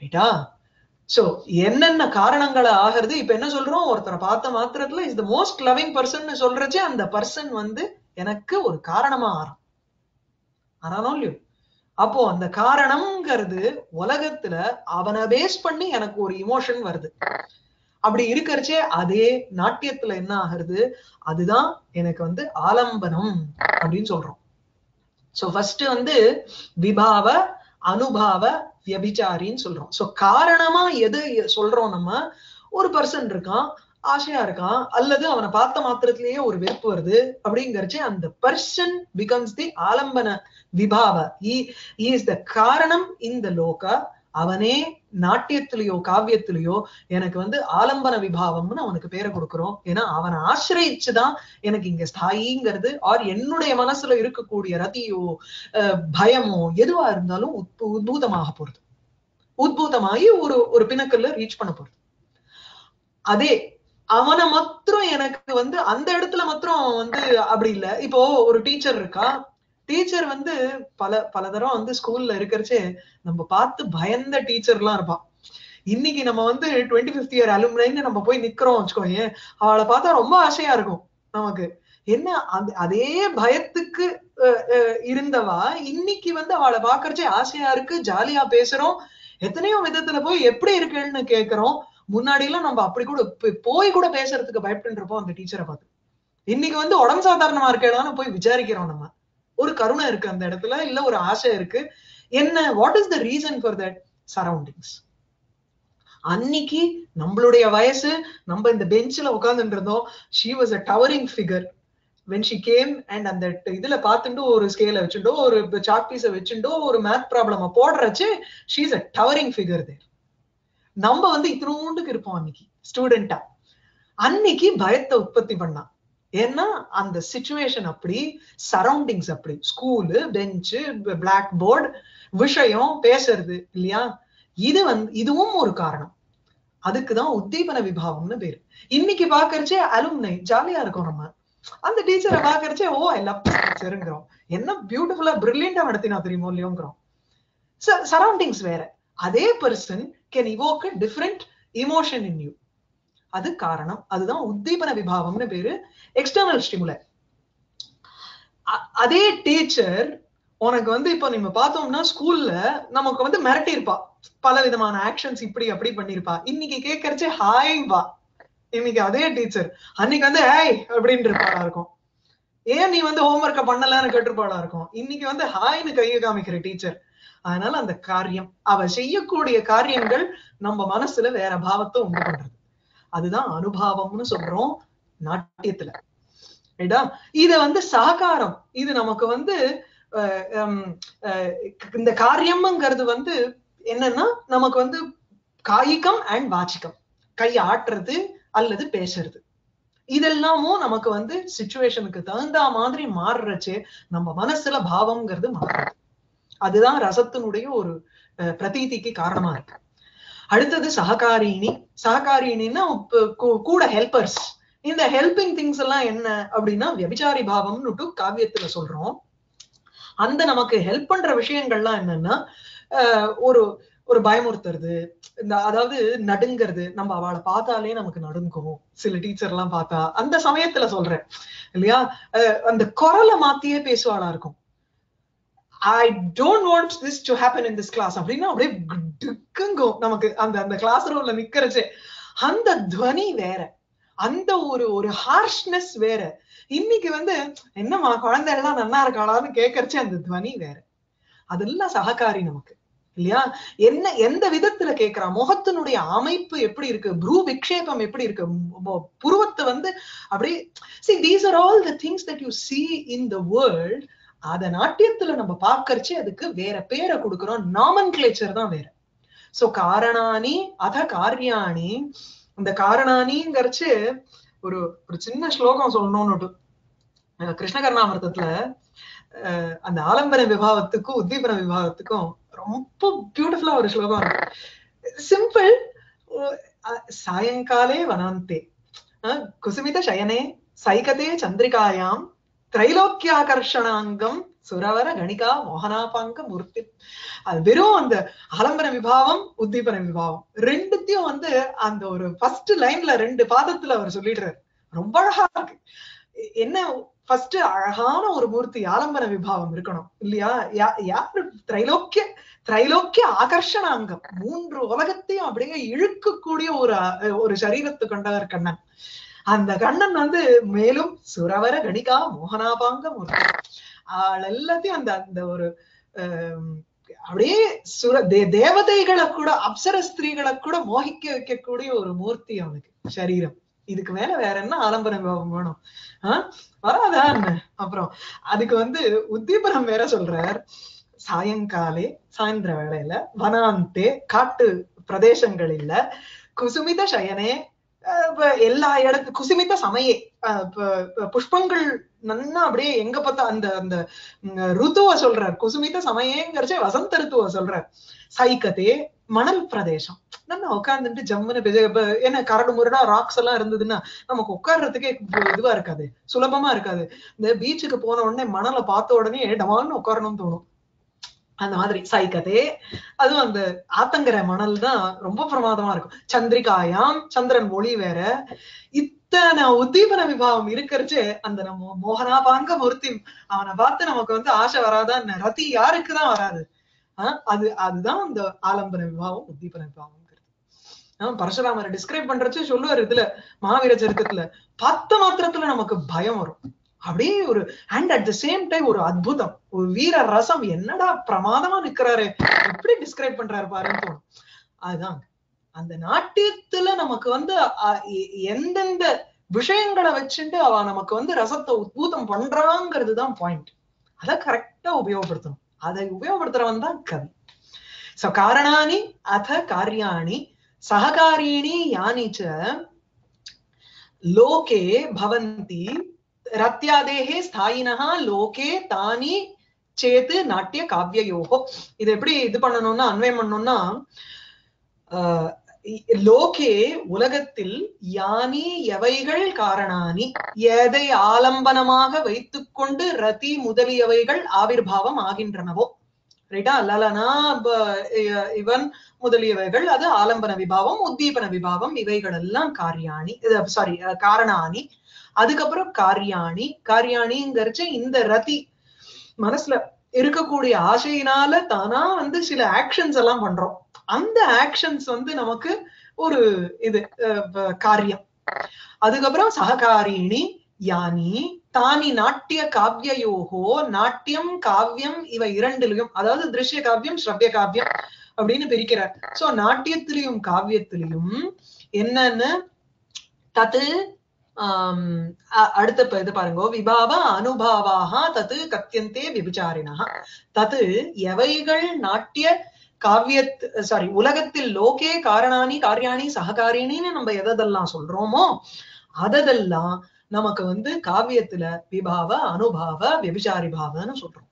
ரைட்டா சோ என்னென்ன காரணங்களை ஆகிறது இப்ப என்ன சொல்றோம் ஒருத்தரை பார்த்த மாத்திரத்துல is the most loving person சொல்றச்சே அந்த பர்சன் வந்து எனக்கு ஒரு காரணமா ஆறான் ஆறானோ இல்லையோ அப்போ அந்த காரணம்ங்கிறது உலகத்துல அவனை பேஸ் பண்ணி எனக்கு ஒரு இமோஷன் வருது அப்படி இருக்கறச்சே அதே நாட்டியத்துல என்ன ஆகுறது அதுதான் எனக்கு வந்து ஆலம்பனம் அப்படின்னு சொல்றோம் சோ ஃபர்ஸ்ட் வந்து விபாவ அனுபாவ வியபிச்சாரின்னு சொல்றோம் சோ காரணமா எது சொல்றோம் நம்ம ஒரு பர்சன் இருக்கான் ஆசையா இருக்கான் அல்லது அவனை பார்த்த மாத்திரத்திலேயே ஒரு வெறுப்பு வருது அப்படிங்கறச்சு அந்த person becomes the alambana vibhava is the காரணம் இந்த லோக அவனே நாட்டியத்திலேயோ காவியத்திலேயோ எனக்கு வந்து ஆலம்பன விபாவம்னு அவனுக்கு பேரை கொடுக்கிறோம் ஏன்னா அவனை ஆசிரியிச்சுதான் எனக்கு இங்க ஸ்தாயிங்கிறது ஆர் என்னுடைய மனசுல இருக்கக்கூடிய ரதியோ பயமோ எதுவா இருந்தாலும் உத்பூதமாக போறது உத்பூதமாகி ஒரு ஒரு பிணக்கல்ல ரீச் பண்ண போறது அதே அவனை மாத்திரம் எனக்கு வந்து அந்த இடத்துல மாத்திரம் அவன் வந்து அப்படி இல்ல இப்போ ஒரு டீச்சர் இருக்கா டீச்சர் வந்து பல பல தரம் வந்து ஸ்கூல்ல இருக்கிறச்சே நம்ம பார்த்து பயந்த டீச்சர் எல்லாம் இருப்பான் இன்னைக்கு நம்ம வந்து டுவெண்ட்டி பிப்த் இயர் அலுமினைன்னு நம்ம போய் நிக்கிறோம் வச்சுக்கோங்க அவளை பார்த்தா ரொம்ப ஆசையா இருக்கும் நமக்கு என்ன அந்த அதே பயத்துக்கு இருந்தவா இன்னைக்கு வந்து அவளை பாக்குறச்சே ஆசையா இருக்கு ஜாலியா பேசுறோம் எத்தனையோ விதத்துல போய் எப்படி இருக்குன்னு கேக்குறோம் முன்னாடி எல்லாம் நம்ம அப்படி கூட போய் கூட பேசுறதுக்கு பயப்பட்டு இருப்போம் அந்த டீச்சரை பார்த்து இன்னைக்கு வந்து உடம்பு சாதாரணமா இருக்கேடான்னு போய் விசாரிக்கிறோம் நம்ம ஒரு கருணை இருக்கு அந்த இடத்துல இல்ல ஒரு ஆசை இருக்கு என்ன what is the reason for that surroundings அன்னைக்கு நம்மளுடைய வயசு நம்ம இந்த பெஞ்சில உட்கார்ந்துட்டு இருந்தோம் she was a towering figure when she came and அந்த இதுல பார்த்துட்டு ஒரு ஸ்கேல வச்சுட்டோ ஒரு சாக் பீஸ வச்சுட்டோ ஒரு மேத் ப்ராப்ளம போடுறச்சு she is a towering figure there நம்ம வந்து இத்தினூண்டுக்கு இருப்போம் அன்னைக்கு ஸ்டூடெண்டா அன்னைக்கு பயத்தை உற்பத்தி பண்ணா ஏன்னா அந்த சுச்சுவேஷன் அப்படி சரௌண்டிங்ஸ் அப்படி ஸ்கூலு பெஞ்சு பிளாக் போர்டு விஷயம் பேசுறது இல்லையா இது வந்து இதுவும் ஒரு காரணம் அதுக்குதான் உத்தீபன விபாவம்னு பேரு இன்னைக்கு பாக்குறச்சே அலுமினை ஜாலியா இருக்கும் நம்ம அந்த டீச்சரை பாக்குறச்சே ஓ ஐ லவ் டீச்சருங்கிறோம் என்ன பியூட்டிஃபுல்லா பிரில்லியண்டா நடத்தினா தெரியுமோ இல்லையோங்கிறோம் சரௌண்டிங்ஸ் வேற அதே person can evoke different emotion in you அது காரணம் அதுதான் உத்தீபன விபாவம்னு பேரு எக்ஸ்டர்னல் ஸ்டிமுலர் அதே டீச்சர் உனக்கு வந்து இப்போ நம்ம பார்த்தோம்னா ஸ்கூல்ல நமக்கு வந்து மிரட்டி இருப்பா பல விதமான ஆக்ஷன்ஸ் இப்படி அப்படி பண்ணிருப்பா இன்னைக்கு கேட்கறச்சே ஹாய் வா இன்னைக்கு அதே டீச்சர் அன்னைக்கு வந்து ஹாய் அப்படின்னு இருப்பாளா இருக்கும் ஏன் நீ வந்து ஹோம்ஒர்க்க பண்ணலன்னு கேட்டிருப்பாளா இருக்கும் இன்னைக்கு வந்து ஹாய்னு கையை காமிக்கிற டீச்சர் அதனால அந்த காரியம் அவ செய்யக்கூடிய காரியங்கள் நம்ம மனசுல வேற பாவத்தை உண்டு பண்றது அதுதான் அனுபாவம்னு சொல்றோம் நாட்டியத்துல ரைட்டா இத வந்து சககாரம் இது நமக்கு வந்து இந்த காரியம்ங்கிறது வந்து என்னன்னா நமக்கு வந்து காய்கம் அண்ட் வாச்சிக்கம் கை ஆட்டுறது அல்லது பேசுறது இதெல்லாமும் நமக்கு வந்து சுச்சுவேஷனுக்கு தகுந்த மாதிரி மாறுறச்சு நம்ம மனசுல பாவம்ங்கிறது மாறுறது அதுதான் ரசத்தினுடைய ஒரு பிரதீதிக்கு காரணமா இருக்கு அடுத்தது சககாரிணி சககாரிணின்னா கூட ஹெல்பர்ஸ் இந்த ஹெல்பிங் திங்ஸ் எல்லாம் என்ன அப்படின்னா வியபிச்சாரி பாவம்னு காவியத்துல சொல்றோம் அந்த நமக்கு ஹெல்ப் பண்ற விஷயங்கள்லாம் என்னன்னா ஒரு ஒரு பயமுறுத்துறது இந்த அதாவது நடுங்கிறது நம்ம அவளை பார்த்தாலே நமக்கு நடுங்கும் சில டீச்சர் எல்லாம் பார்த்தா அந்த சமயத்துல சொல்றேன் இல்லையா அந்த குரலை மாத்தியே பேசுவாளா இருக்கும் I don't want this to happen in this class அப்படின்னா அப்படியே டிக்குங்கும் நமக்கு அந்த அந்த கிளாஸ் ரூம்ல நிக்கிறச்சே அந்த துவனி வேற அந்த ஒரு ஒரு ஹார்ஷ்னஸ் வேற இன்னைக்கு வந்து என்னம்மா குழந்தை எல்லாம் நல்லா இருக்காளான்னு கேட்கறச்சே அந்த துவனி வேற அதெல்லாம் சககாரி நமக்கு இல்லையா என்ன எந்த விதத்துல கேட்கிறா முகத்தினுடைய அமைப்பு எப்படி இருக்கு ப்ரூ விக்ஷேபம் எப்படி இருக்கு புருவத்தை வந்து அப்படியே see these are all the things that you see in the world அத நாட்டியத்துல நம்ம பாக்கறச்சு அதுக்கு வேற பேரை கொடுக்கிறோம் நாமன் கிளேச்சர் தான் வேற சோ காரணானி அத காரியாணி இந்த காரணானிங்கிறச்சு ஒரு ஒரு சின்ன ஸ்லோகம் சொல்லணும்னு கிருஷ்ணகர்ணாமிரதத்துல அந்த ஆலம்பன விபாவத்துக்கும் உத்தீபன விபாவத்துக்கும் ரொம்ப பியூட்டிஃபுல்லா ஒரு ஸ்லோகம் இருக்கு சிம்பிள் சாயங்காலே வனாந்தே குசுமித சயனே சைகதே சந்திரிகாயாம் திரைலோக்கியாகர்ஷணாங்கம் சுரவர கணிகா மோகனாபாங்க மூர்த்தி அது வெறும் அந்த ஆலம்பன விபாவம் உத்தீபன விபாவம் ரெண்டுத்தையும் வந்து அந்த ஒரு ஃபர்ஸ்ட் லைன்ல ரெண்டு பாதத்துல அவர் சொல்லிடுறாரு ரொம்ப அழகா இருக்கு எ- என்ன ஃபர்ஸ்ட் அழகான ஒரு மூர்த்தி ஆலம்பன விபாவம் இருக்கணும் இல்லையா யா- யாரு திரைலோக்கிய திரைலோக்கிய ஆகர்ஷணாங்கம் மூன்று உலகத்தையும் அப்படியே இழுக்கக்கூடிய ஒரு அ- ஒரு சரீரத்து கொண்டவர் கண்ணன் அந்த கண்ணன் வந்து மேலும் சுரவர கணிகா மோகனாபாங்க மூர்த்தி ஆள் எல்லாத்தையும் அந்த அந்த ஒரு ஆம், அப்படியே சுர தே- தேவதைகளை கூட அப்சர ஸ்திரீகளை கூட மோகிக்க வைக்கக்கூடிய ஒரு மூர்த்தி அவனுக்கு சரீரம் இதுக்கு மேல வேற என்ன ஆலம்பன விபாவம் வேணும் ஆஹ் வராதா என்ன அப்புறம் அதுக்கு வந்து உத்தீபனம் வேற சொல்றார் சாயங்காலே சாயந்திர வேளையில வனாந்தே காட்டு பிரதேசங்களில குசுமித சயனே அஹ் இப்ப எல்லா இடத்து குசுமித்த சமயே அஹ் இப்ப- இப்ப புஷ்பங்கள் நன்னா அப்படியே எங்க பார்த்தா அந்த அந்த ம், ருத்துவ சொல்றார் குசுமித்த சமயங்கிறச்சே வசந்த ருத்துவ சொல்றார் சைக்கதே மணல் பிரதேசம் நம்ம உட்கார்ந்துட்டு ஜம்முன்னு பெஜ- இப்ப என்ன கரடு முரடா ராக்ஸ் எல்லாம் இருந்ததுன்னா நமக்கு உட்கார்றதுக்கே இது- இதுவா இருக்காது சுலபமா இருக்காது இந்த பீச்சுக்கு போன உடனே மணலை பார்த்த உடனே டமான்னு உட்காரணும்னு தோணும் அந்த மாதிரி சைக்கதே அதுவும் அந்த ஆத்தங்கர மணல் தான் ரொம்ப பிரமாதமா இருக்கும் சந்திரிகாயாம் சந்திரன் ஒளி வேற இத்தனை உத்தீபன விபாவம் இருக்கிறச்சே அந்த நம்ம மோகனாபாங்க மூர்த்தி அவனை பார்த்து நமக்கு வந்து ஆசை வராதான் ரதி யாருக்குதான் வராது ஆஹ் அது அதுதான் அந்த ஆலம்பன விபாவம் உத்தீபன விபாவம் பரசுராமரை டிஸ்கிரைப் பண்றச்சு சொல்லுவார் இதுல மகாவீர சரித்திரத்துல பத்து மாத்திரத்துல நமக்கு பயம் வரும் அப்படியே ஒரு and at the same time ஒரு அத்புதம் ஒரு வீர ரசம் என்னடா பிரமாதமா நிக்கிறாரு எப்படி டிஸ்கிரைப் பண்றாரு பாருன்னு தோணும் அதுதான் அந்த நாட்டியத்துல நமக்கு வந்து அ- எ- எந்தெந்த விஷயங்களை வச்சுட்டு அவ நமக்கு வந்து ரசத்தை உத்பூதம் பண்றாங்கிறது தான் பாயிண்ட் அதை கரெக்டா உபயோகப்படுத்தணும் அதை உபயோகப்படுத்துறவன் தான் கவி சோ காரணானி அத காரியாணி சககாரீணி யானி ச லோகே பவந்தி ரத்யாதேகே ஸ்தாயினஹா லோகே தானி சேத்து நாட்டிய காவியயோகோ இது எப்படி இது பண்ணணும்னா அன்வயம் பண்ணணும்னா ஆஹ் இ- லோகே உலகத்தில் யானி எவைகள் காரணானி எதை ஆலம்பனமாக வைத்துக்கொண்டு ரதி முதலியவைகள் ஆவிர்பாவம் ஆகின்றனவோ ரைட்டா லலனா ப- இ- இவன் முதலியவைகள் அது ஆலம்பன விபாவம் உத்தீபன விபாவம் இவைகள் எல்லாம் காரியாணி சாரி காரணானி அதுக்கப்புறம் காரியாணி காரியாணிங்கிறச்ச இந்த ரதி மனசுல இருக்கக்கூடிய ஆசையினால தானா வந்து சில ஆக்ஷன்ஸ் எல்லாம் பண்றோம் அந்த ஆக்ஷன்ஸ் வந்து நமக்கு ஒரு இது அஹ், ப- காரியம் அதுக்கப்புறம் சககாரிணி யானி தானி நாட்டிய காவியயோகோ நாட்டியம் காவியம் இவ இரண்டிலையும் அதாவது திருஷ்ய காவியம் ஸ்ரவ்ய காவியம் அப்படின்னு பிரிக்கிறார் சோ நாட்டியத்திலையும் காவியத்திலையும் என்னன்னு தத்து ஆம், அ- அடுத்த ப- இது பாருங்க விபாவ அனுபாவாக தத்து கத்தியந்தே விபிச்சாரிணா தத்து எவைகள் நாட்டிய காவியத் சாரி உலகத்தில் லோகே காரணானி காரியாணி சககாரிணின்னு நம்ம எதெல்லாம் சொல்றோமோ அதெல்லாம் நமக்கு வந்து காவியத்துல விபாவ அனுபாவ விபிச்சாரி பாவன்னு சொல்றோம்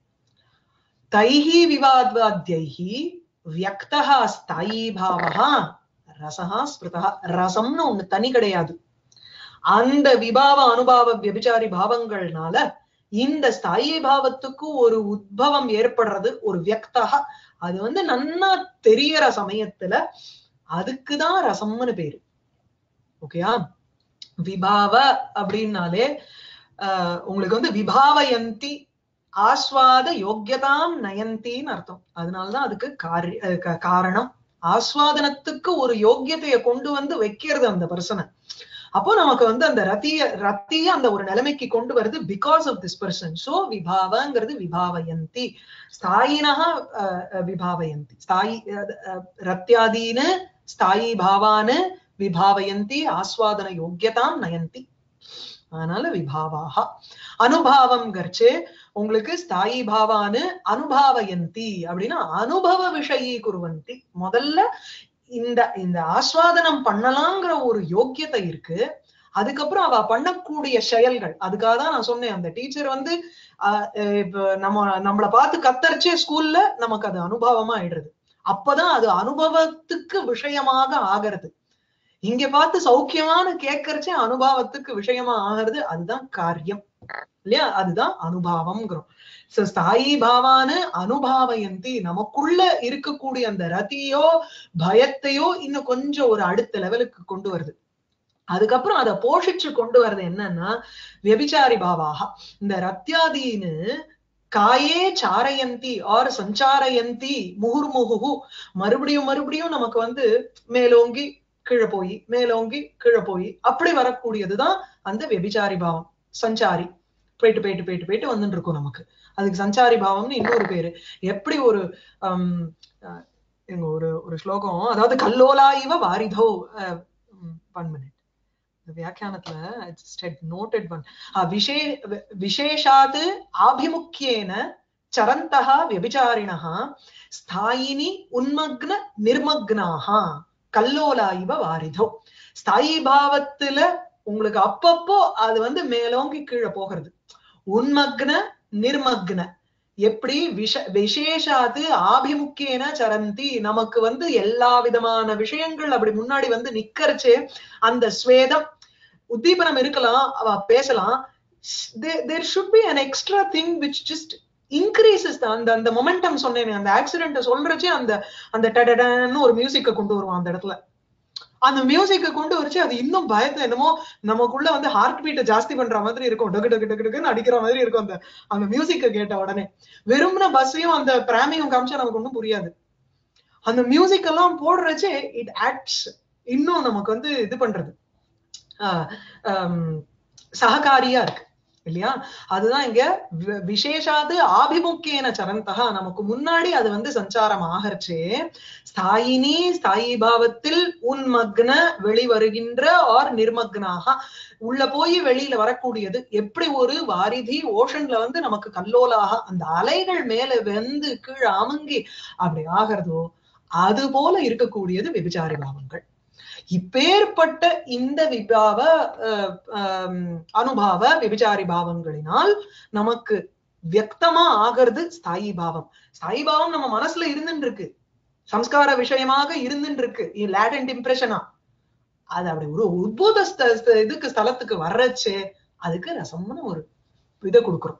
தைஹி விவாத்வாத்யைஹி வியக்தா ஸ்தாயி பாவா ரசஹா ஸ்மிருதா ரசம்னு ஒண்ணு தனி கிடையாது அந்த விபாவ அனுபாவ வியபிச்சாரி பாவங்கள்னால இந்த ஸ்தாயி பாவத்துக்கு ஒரு உத்பவம் ஏற்படுறது ஒரு வியக்தா அது வந்து நன்னா தெரியற சமயத்துல அதுக்குதான் ரசம்னு பேரு ஓகேயா விபாவ அப்படின்னாலே ஆஹ் உங்களுக்கு வந்து விபாவயந்தி ஆஸ்வாத யோக்கியதாம் நயந்தின்னு அர்த்தம் அதனாலதான் அதுக்கு காரி அஹ் கா- காரணம் ஆஸ்வாதனத்துக்கு ஒரு யோக்கியத்தைய கொண்டு வந்து வைக்கிறது அந்த பர்சனை அப்போ நமக்கு வந்து அந்த ரத்திய ரத்திய அந்த ஒரு நிலைமைக்கு கொண்டு வருது because of this person so விபாவங்கிறது விபாவயந்தி ஸ்தாயினஹ அஹ், அஹ், விபாவயந்தி ஸ்தாயி அஹ், அஹ், ரத்யாதீனு ஸ்தாயி பாவானு விபாவயந்தி ஆஸ்வாதன யோக்கியதாம் நயந்தி அதனால விபாவாக அனுபாவம் கர்ச்சே உங்களுக்கு ஸ்தாயி பாவானு அனுபாவயந்தி அப்படின்னா அனுபவ விஷயீ குருவந்தி முதல்ல இந்த இந்த ஆஸ்வாதனம் பண்ணலாங்கிற ஒரு யோக்கியத்தை இருக்கு அதுக்கப்புறம் அவ பண்ணக்கூடிய செயல்கள் அதுக்காக தான் நான் சொன்னேன் அந்த டீச்சர் வந்து ஆஹ் அஹ் இப்ப நம்ம நம்மள பார்த்து கத்தரிச்சே ஸ்கூல்ல நமக்கு அது அனுபவமா ஆயிடுறது அப்பதான் அது அனுபவத்துக்கு விஷயமாக ஆகிறது இங்க பார்த்து சௌக்கியமான கேட்கறச்சே அனுபவத்துக்கு விஷயமா ஆகிறது அதுதான் காரியம் இல்லையா அதுதான் அனுபவம்ங்கிறோம் So, ஸ்தாயி பாவான்னு அனுபாவயந்தி நமக்குள்ள இருக்கக்கூடிய அந்த ரதியோ பயத்தையோ இன்னும் கொஞ்சம் ஒரு அடுத்த லெவலுக்கு கொண்டு வருது அதுக்கப்புறம் அதை போஷிச்சு கொண்டு வர்றது என்னன்னா வெபிச்சாரி பாவாக இந்த ரத்யாதீன்னு காயே சாரயந்தி ஆர் சஞ்சாரயந்தி முகுர்முகு மறுபடியும் மறுபடியும் நமக்கு வந்து மேலோங்கி கீழே போய் மேலோங்கி கீழே போய் அப்படி வரக்கூடியதுதான் அந்த வெபிச்சாரி பாவம் சஞ்சாரி போயிட்டு போயிட்டு போயிட்டு போயிட்டு வந்துட்டு இருக்கும் நமக்கு அதுக்கு சஞ்சாரி பாவம்னு இன்னொரு பேரு எப்படி ஒரு ஆம், அஹ், எங்க ஒரு ஒரு ஸ்லோகம் அதாவது கல்லோலா இவ வாரிதோ ஒன் மினிட் இந்த வியாக்கியானத்துல நோட்டட் ஒன் விஷே விசேஷாத் ஆபிமுக்கியேன சரந்தः व्यभिचारिणः ஸ்தாயினி உன்மக்ன நிர்மக்னாக கல்லோலா இவ வாரிதோ ஸ்தாயி பாவத்துல உங்களுக்கு அப்பப்போ அது வந்து மேலோங்கி கீழே போகிறது உன்மக்ன நிர்மக்ன எப்படி விஷ விசேஷாது ஆபிமுக்கியன சரந்தி நமக்கு வந்து எல்லா விதமான விஷயங்கள் அப்படி முன்னாடி வந்து நிக்கறச்சே அந்த ஸ்வேதம் உத்தீபனம் இருக்கலாம் அவ பேசலாம் there should be an extra thing which just increases அந்த அந்த மொமெண்டம் சொன்னேனே அந்த ஆக்சிடென்ட் சொல்றச்சே அந்த அந்த டடடன்னு ஒரு மியூசிக்க கொண்டு வருவான் அந்த இடத்துல அந்த மியூசிக்க கொண்டு வச்சு அது இன்னும் பயத்தை என்னமோ நமக்குள்ள வந்து ஹார்ட் பீட்டை ஜாஸ்தி பண்ற மாதிரி இருக்கும் டக்கு டக்கு டக்கு டக்குன்னு அடிக்கிற மாதிரி இருக்கும் அந்த அந்த மியூசிக்க கேட்ட உடனே வெறும்ன பஸ்ஸையும் அந்த பிராமையும் காமிச்சா நமக்கு ஒன்றும் புரியாது அந்த மியூசிக் எல்லாம் போடுறச்சே இட் ஆக்ட்ஸ் இன்னும் நமக்கு வந்து இது பண்றது ஆஹ் ஆம், சககாரியா இருக்கு இல்லையா அதுதான் இங்க வி- விசேஷாது ஆபிமுக்கியன சரந்தகா நமக்கு முன்னாடி அது வந்து சஞ்சாரம் ஆகறச்சே ஸ்தாயினி ஸ்தாயி பாவத்தில் உன்மக்ன வெளிவருகின்ற ஆர் நிர்மக்னாக உள்ள போய் வெளியில வரக்கூடியது எப்படி ஒரு வாரிதி ஓஷன்ல வந்து நமக்கு கல்லோலாக அந்த அலைகள் மேல வெந்து கீழே அமுங்கி அப்படி ஆகிறதோ அது போல இருக்கக்கூடியது விபிச்சாரி பாவங்கள் இப்பேற்பட்ட இந்த விபாவ அஹ், ஆம், அனுபாவ விபிச்சாரி பாவங்களினால் நமக்கு வியக்தமா ஆகிறது ஸ்தாயி பாவம் ஸ்தாயி பாவம் நம்ம மனசுல இருந்துட்டு இருக்கு சம்ஸ்கார விஷயமாக இருந்துட்டு இருக்கு லேட்டன்ட் இம்ப்ரெஷனா அது அப்படி ஒரு உத்பூத ஸ்த- ஸ்த- இதுக்கு ஸ்தலத்துக்கு வர்றச்சே அதுக்கு ரசம்னு ஒரு இதை கொடுக்குறோம்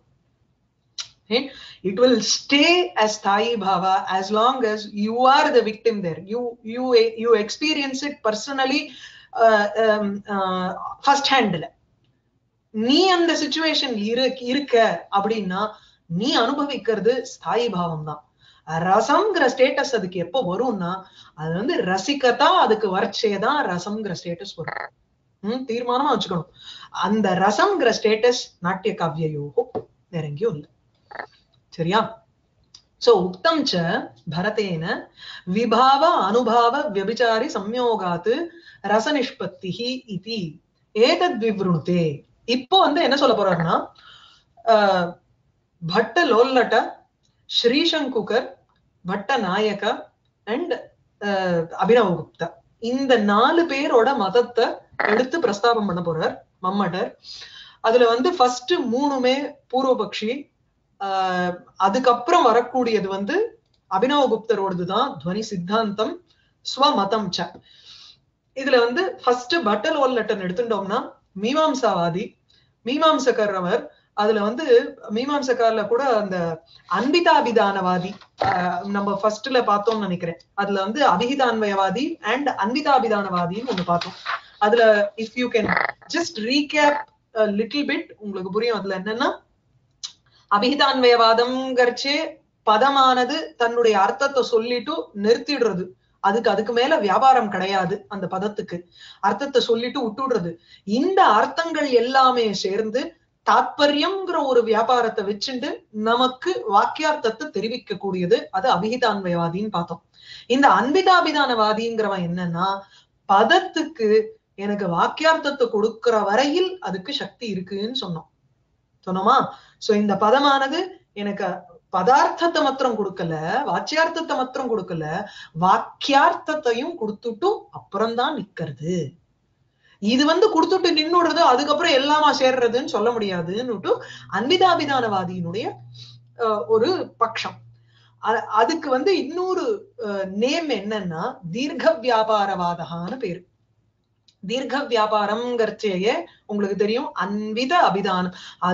it will stay as Thai Bhava as long as you are the victim there. You you you experience it personally uh, um, uh, first hand. நீ அந்த சுச்சுவேஷன் இருக்க அப்படின்னா நீ அனுபவிக்கிறது ஸ்தாயி பாவம் தான் ரசம்ங்கிற ஸ்டேட்டஸ் அதுக்கு எப்போ வரும்னா அது வந்து ரசிக்கத்தா அதுக்கு வர்ச்சேதான் ரசம்ங்கிற ஸ்டேட்டஸ் வரும் ஹம் தீர்மானமா வச்சுக்கணும் அந்த ரசம்ங்கிற ஸ்டேட்டஸ் நாட்டிய காவியோகோ வேற எங்கேயும் இல்லை சரியா சோ உக்தம் ச பரதேன விபாவ அனுபாவ வியபிச்சாரி சம்யோகாத் ரசநிஷ்பத்தி இதி ஏதத் விவ்ருணுதே இப்போ வந்து என்ன சொல்ல போறாருன்னா ஆஹ், பட்ட லோல்லட்ட ஸ்ரீசங்குகர் பட்ட நாயக அண்ட் அபினவ குப்தா இந்த நாலு பேரோட மதத்தை எடுத்து பிரஸ்தாபம் பண்ண போறார் மம்மட்டர் அதுல வந்து ஃபர்ஸ்ட் மூணுமே பூர்வபக்ஷி ஆஹ் அதுக்கப்புறம் வரக்கூடியது வந்து அபினவ குப்தரோடது தான் துவனி சித்தாந்தம் ஸ்வமதம் ச இதுல வந்து ஃபர்ஸ்ட் பட்டல் ஓல்லட்டன் எடுத்துட்டோம்னா மீமாம்சாவாதி மீமாம்சகர்வர் அதுல வந்து மீமாம்சக்கார்ல கூட அந்த அன்பிதாபிதானவாதி ஆஹ் நம்ம ஃபர்ஸ்ட்ல பார்த்தோம்னு நினைக்கிறேன் அதுல வந்து அபிஹிதான்வயவாதி அண்ட் அன்பிதாபிதானவாதின்னு ஒண்ணு பார்த்தோம் அதுல if you can just recap little bit உங்களுக்கு புரியும் அதுல என்னன்னா அபிஹிதான்வயவாதம்ங்கிறச்சே பதமானது தன்னுடைய அர்த்தத்தை சொல்லிட்டு நிறுத்திடுறது அதுக்கு அதுக்கு மேல வியாபாரம் கிடையாது அந்த பதத்துக்கு அர்த்தத்தை சொல்லிட்டு விட்டுடுறது இந்த அர்த்தங்கள் எல்லாமே சேர்ந்து தாத்பரியம்ங்கிற ஒரு வியாபாரத்தை வச்சுண்டு நமக்கு வாக்கியார்த்தத்தை தெரிவிக்க கூடியது அது அபிஹிதான்வயவாதின்னு பார்த்தோம் இந்த அன்பிதாபிதானவாதிங்கிறவன் என்னன்னா பதத்துக்கு எனக்கு வாக்கியார்த்தத்தை கொடுக்கிற வரையில் அதுக்கு சக்தி இருக்குன்னு சொன்னோம் சொன்னோமா சோ இந்த பதமானது எனக்கு பதார்த்தத்தை மாத்திரம் கொடுக்கல வாச்சியார்த்தத்தை மாத்திரம் கொடுக்கல வாக்கியார்த்தத்தையும் கொடுத்துட்டு அப்புறம்தான் நிக்கிறது இது வந்து கொடுத்துட்டு நின்னுடுறது அதுக்கப்புறம் எல்லாமா சேர்றதுன்னு சொல்ல முடியாதுன்னுட்டு அன்பிதாபிதானவாதியினுடைய அஹ், ஒரு பட்சம் அ- அதுக்கு வந்து இன்னொரு நேம் என்னன்னா தீர்க்க வியாபாரவாதகான்னு பேரு தீர்க்க வியாபாரம்ங்கிறச்சேயே உங்களுக்கு தெரியும் அன்பித அபிதானம் அது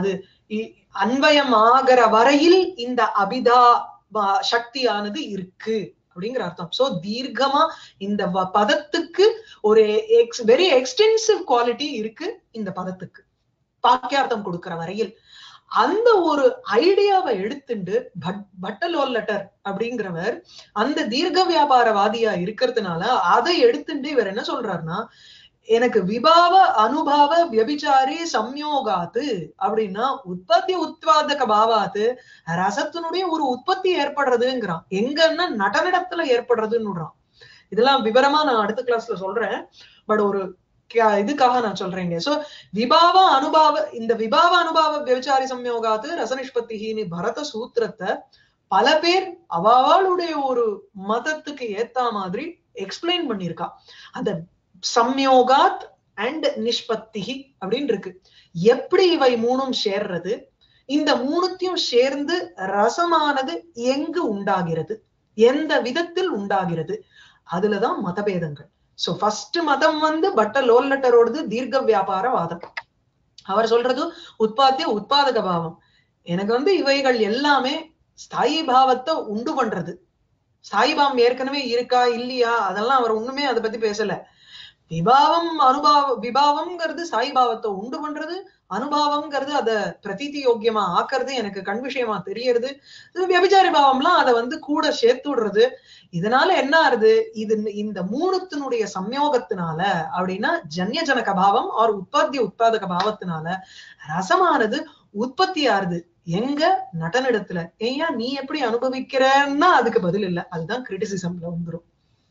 இ- அன்வயம் ஆகிற வரையில் இந்த அபிதா வ- சக்தியானது இருக்கு அப்படிங்கிற அர்த்தம் சோ தீர்க்கமா இந்த வ- பதத்துக்கு ஒரு எக்ஸ் வெரி எக்ஸ்டென்சிவ் குவாலிட்டி இருக்கு இந்த பதத்துக்கு பாக்கியார்த்தம் கொடுக்கிற வரையில் அந்த ஒரு ஐடியாவை எடுத்துண்டு பட் பட்டலோல்லட்டர் அப்படிங்கிறவர் அந்த தீர்க்க வியாபாரவாதியா இருக்கிறதுனால அதை எடுத்துட்டு இவர் என்ன சொல்றாருன்னா எனக்கு விபாவ அனுபவ வியபிச்சாரி சம்யோகாத்து அப்படின்னா உற்பத்தி உத்வாதக பாவாத்து ரசத்தினுடைய ஒரு உற்பத்தி ஏற்படுறதுங்கிறான் எங்கன்னா நடனிடத்துல ஏற்படுறதுன்னு இதெல்லாம் விவரமா நான் அடுத்த கிளாஸ்ல சொல்றேன் பட் ஒரு க- இதுக்காக நான் சொல்றேங்க சோ விபாவ அனுபாவ இந்த விபாவ அனுபாவ விபச்சாரி சம்யோகாத்து ரசநிஷ்பத்திகின்னு பரத சூத்திரத்தை பல பேர் அவாளுடைய ஒரு மதத்துக்கு ஏத்த மாதிரி எக்ஸ்பிளைன் பண்ணியிருக்கா அந்த சம்யோகாத் அண்ட் நிஷ்பத்திகி அப்படின்னு இருக்கு எப்படி இவை மூணும் சேர்றது இந்த மூணுத்தையும் சேர்ந்து ரசமானது எங்கு உண்டாகிறது எந்த விதத்தில் உண்டாகிறது அதுலதான் மதபேதங்கள் சோ ஃபர்ஸ்ட் மதம் வந்து பட்ட லோல்லட்டரோடது தீர்க்க வியாபார வாதம் அவர் சொல்றது உற்பத்திய உத்பாதக பாவம் எனக்கு வந்து இவைகள் எல்லாமே ஸ்தாயி பாவத்தை உண்டு பண்றது ஸ்தாயி பாவம் ஏற்கனவே இருக்கா இல்லையா அதெல்லாம் அவர் ஒண்ணுமே அதை பத்தி பேசல விபாவம் அனுபாவ விபாவம்ங்கிறது சாய் பாவத்தை உண்டு பண்றது அனுபாவம்ங்கிறது அத பிரதீதி யோக்கியமா ஆக்குறது எனக்கு கண் விஷயமா தெரியறது இது வியபிச்சாரி பாவம்லாம் அதை வந்து கூட சேர்த்து விடுறது இதனால என்ன ஆறுது இது இந்த மூணுத்தினுடைய சம்யோகத்தினால அப்படின்னா ஜன்ய ஜனக பாவம் ஆர் உற்பத்தி உத்பாதக பாவத்தினால ரசமானது உற்பத்தி ஆறுது எங்க நடனிடத்துல ஏயா நீ எப்படி அனுபவிக்கிறன்னா அதுக்கு பதில் இல்ல அதுதான் கிரிட்டிசிசம்ல வந்துரும்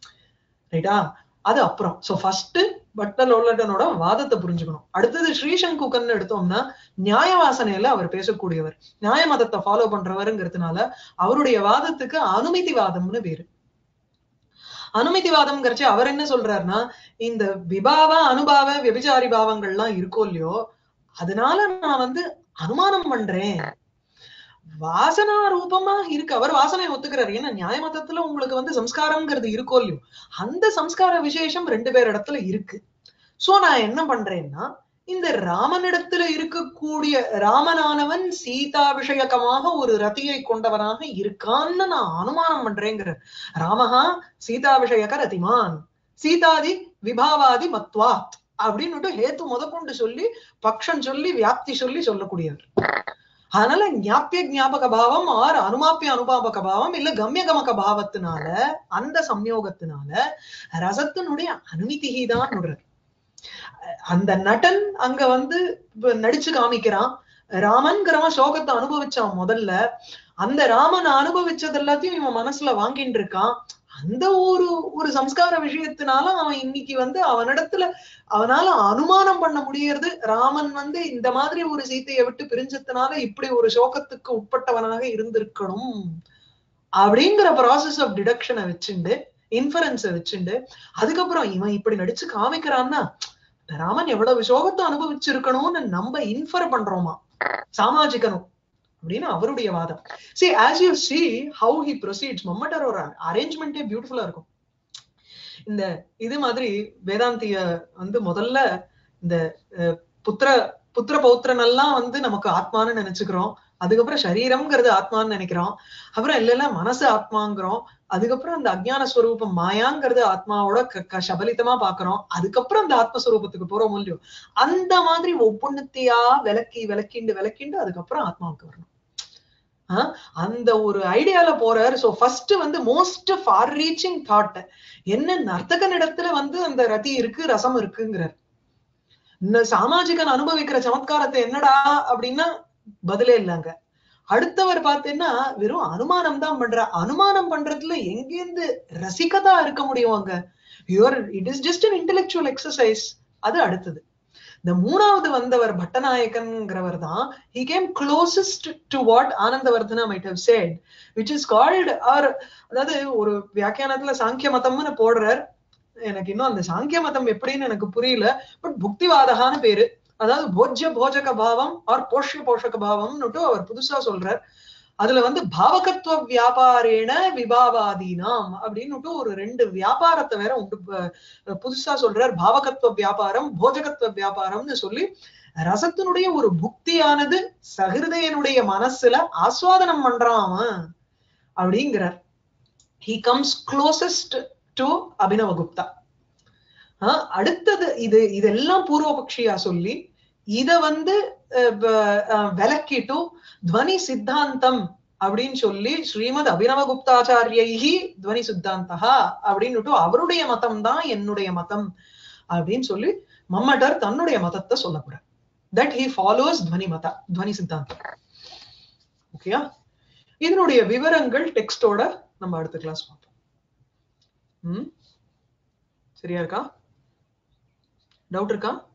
ரைட்டா அது அப்புறம் சோ ஃபர்ஸ்ட் பட்டல் ஒல்லட்டனோட வாதத்தை புரிஞ்சுக்கணும் அடுத்தது ஸ்ரீசங்குகன் எடுத்தோம்னா நியாய வாசனையில அவர் பேசக்கூடியவர் நியாய மதத்தை ஃபாலோ பண்றவருங்கிறதுனால அவருடைய வாதத்துக்கு அனுமதி வாதம்னு பேரு அனுமதி வாதம்ங்கிறச்சு அவர் என்ன சொல்றாருன்னா இந்த விபாவ அனுபாவ விபச்சாரி பாவங்கள்லாம் இருக்கோ இல்லையோ அதனால நான் வந்து அனுமானம் பண்றேன் வாசனா ரூபமா இருக்கு அவர் வாசனையை ஒத்துக்கிறாரு ஏன்னா நியாய மதத்துல உங்களுக்கு வந்து சம்ஸ்காரம்ங்கிறது இருக்கோ இல்லையோ அந்த சம்ஸ்கார விசேஷம் ரெண்டு பேர் இடத்துல இருக்கு சோ நான் என்ன பண்றேன்னா இந்த ராமனிடத்துல இருக்கக்கூடிய ராமனானவன் சீதா விஷயகமாக ஒரு ரதியை கொண்டவனாக இருக்கான்னு நான் அனுமானம் பண்றேங்கிறார் ராமஹா சீதா விஷயக ரதிமான் சீதாதி விபாவாதி மத்வாத் அப்படின்னுட்டு ஹேத்து முதற்கொண்டு சொல்லி பக்ஷம் சொல்லி வியாப்தி சொல்லி சொல்லக்கூடியவர் அதனால ஞாபிய ஞாபக பாவம் ஆர் அனுமாப்பிய அனுபாபக பாவம் இல்ல கம்ய கமக பாவத்தினால அந்த சம்யோகத்தினால ரசத்தினுடைய அனுமதிகி தான் விடுறார் அந்த நடன் அங்க வந்து இப்ப நடிச்சு காமிக்கிறான் ராமன்கிறவன் சோகத்தை அனுபவிச்சான் முதல்ல அந்த ராமன் அனுபவிச்சது எல்லாத்தையும் இவன் மனசுல வாங்கிட்டு இருக்கான் அந்த ஒரு ஒரு சம்ஸ்கார விஷயத்தினால அவன் இன்னைக்கு வந்து அவனிடத்துல அவனால அனுமானம் பண்ண முடியறது ராமன் வந்து இந்த மாதிரி ஒரு சீத்தையை விட்டு பிரிஞ்சதுனால இப்படி ஒரு சோகத்துக்கு உட்பட்டவனாக இருந்திருக்கணும் அப்படிங்கிற ப்ராசஸ் ஆஃப் டிடக்ஷனை வச்சுண்டு இன்ஃபரன்ஸை வச்சுண்டு அதுக்கப்புறம் இவன் இப்படி நடிச்சு காமிக்கிறான்னா ராமன் எவ்வளவு சோகத்தை அனுபவிச்சிருக்கணும்னு நம்ம இன்ஃபர் பண்றோமா சாமாஜிக்கணும் அப்படின்னு அவருடைய வாதம் see as you see how he proceeds மம்மட்டரோட அரேஞ்ச்மெண்டே பியூட்டிஃபுல்லா இருக்கும் இந்த இது மாதிரி வேதாந்திய வந்து முதல்ல இந்த புத்திர புத்திர பௌத்திரன் எல்லாம் வந்து நமக்கு ஆத்மான்னு நினைச்சுக்கிறோம் அதுக்கப்புறம் சரீரம்ங்கிறது ஆத்மான்னு நினைக்கிறோம் அப்புறம் இல்ல இல்ல மனசு ஆத்மாங்கிறோம் அதுக்கப்புறம் அந்த அஜ்ஞான ஸ்வரூபம் மாயாங்கிறது ஆத்மாவோட சபலித்தமா பாக்குறோம் அதுக்கப்புறம் அந்த ஆத்மஸ்வரூபத்துக்கு போறோம் இல்லையோ அந்த மாதிரி ஒவ்வொன்னுத்தையா விளக்கி விளக்கிண்டு விளக்கிண்டு அதுக்கப்புறம் ஆத்மாவுக்கு வரணும் அந்த ஒரு ஐடியால போறாரு சோ ஃபர்ஸ்ட் வந்து மோஸ்ட் ஃபார் ரீச்சிங் தாட் என்ன நர்த்தகன் இடத்துல வந்து அந்த ரதி இருக்கு ரசம் இருக்குங்கிறார் இந்த சாமாஜிகன் அனுபவிக்கிற சமத்காரத்தை என்னடா அப்படின்னா பதிலே இல்லைங்க அடுத்தவர் பார்த்தீங்கன்னா வெறும் அனுமானம் தான் பண்ற அனுமானம் பண்றதுல எங்கேருந்து ரசிக்கதா இருக்க முடியும் அங்க your it is just an intellectual exercise அது அடுத்தது இந்த மூணாவது வந்தவர் பட்டநாயக்கன்கிறவர் தான் he came closest to what Anandavardhana might have said which is called or அதாவது ஒரு வியாக்கியானத்துல சாங்கிய மதம்னு போடுறார் எனக்கு இன்னும் அந்த சாங்கிய மதம் எப்படின்னு எனக்கு புரியல பட் புக்திவாதகான்னு பேரு அதாவது போஜ்ய போஜக பாவம் ஆர் போஷ்ய போஷக பாவம்னுட்டு அவர் புதுசா சொல்றார் அதுல வந்து பாவகத்துவ வியாபாரேன விபாவாதீனாம் அப்படின்னுட்டு ஒரு ரெண்டு வியாபாரத்தை வேற உண்டு புதுசா சொல்றார் பாவகத்துவ வியாபாரம் போஜகத்துவ வியாபாரம்னு சொல்லி ரசத்தினுடைய ஒரு புக்தியானது சகிருதயனுடைய மனசுல ஆஸ்வாதனம் பண்றான் அவன் அப்படிங்கிறார் he comes closest to Abhinava Gupta ஆஹ் அடுத்தது இது இதெல்லாம் பூர்வபக்ஷியா சொல்லி இத வந்து அஹ், ப- அஹ், விலக்கிட்டு துவனி சித்தாந்தம் அப்படின்னு சொல்லி ஸ்ரீமத் அபினவ குப்தாச்சாரியைஹி துவனி சித்தாந்தா அப்படின்னுட்டு அவருடைய மதம் தான் என்னுடைய மதம் அப்படின்னு சொல்லி மம்மட்டர் தன்னுடைய மதத்தை சொல்லக்கூடாது தட் ஹி ஃபாலோஸ் துவனி மதா துவனி சித்தாந்தம் ஓகேயா இதனுடைய விவரங்கள் டெக்ஸ்டோட நம்ம அடுத்த கிளாஸ் பார்ப்போம் ம் சரியா இருக்கா டவுட் இருக்கா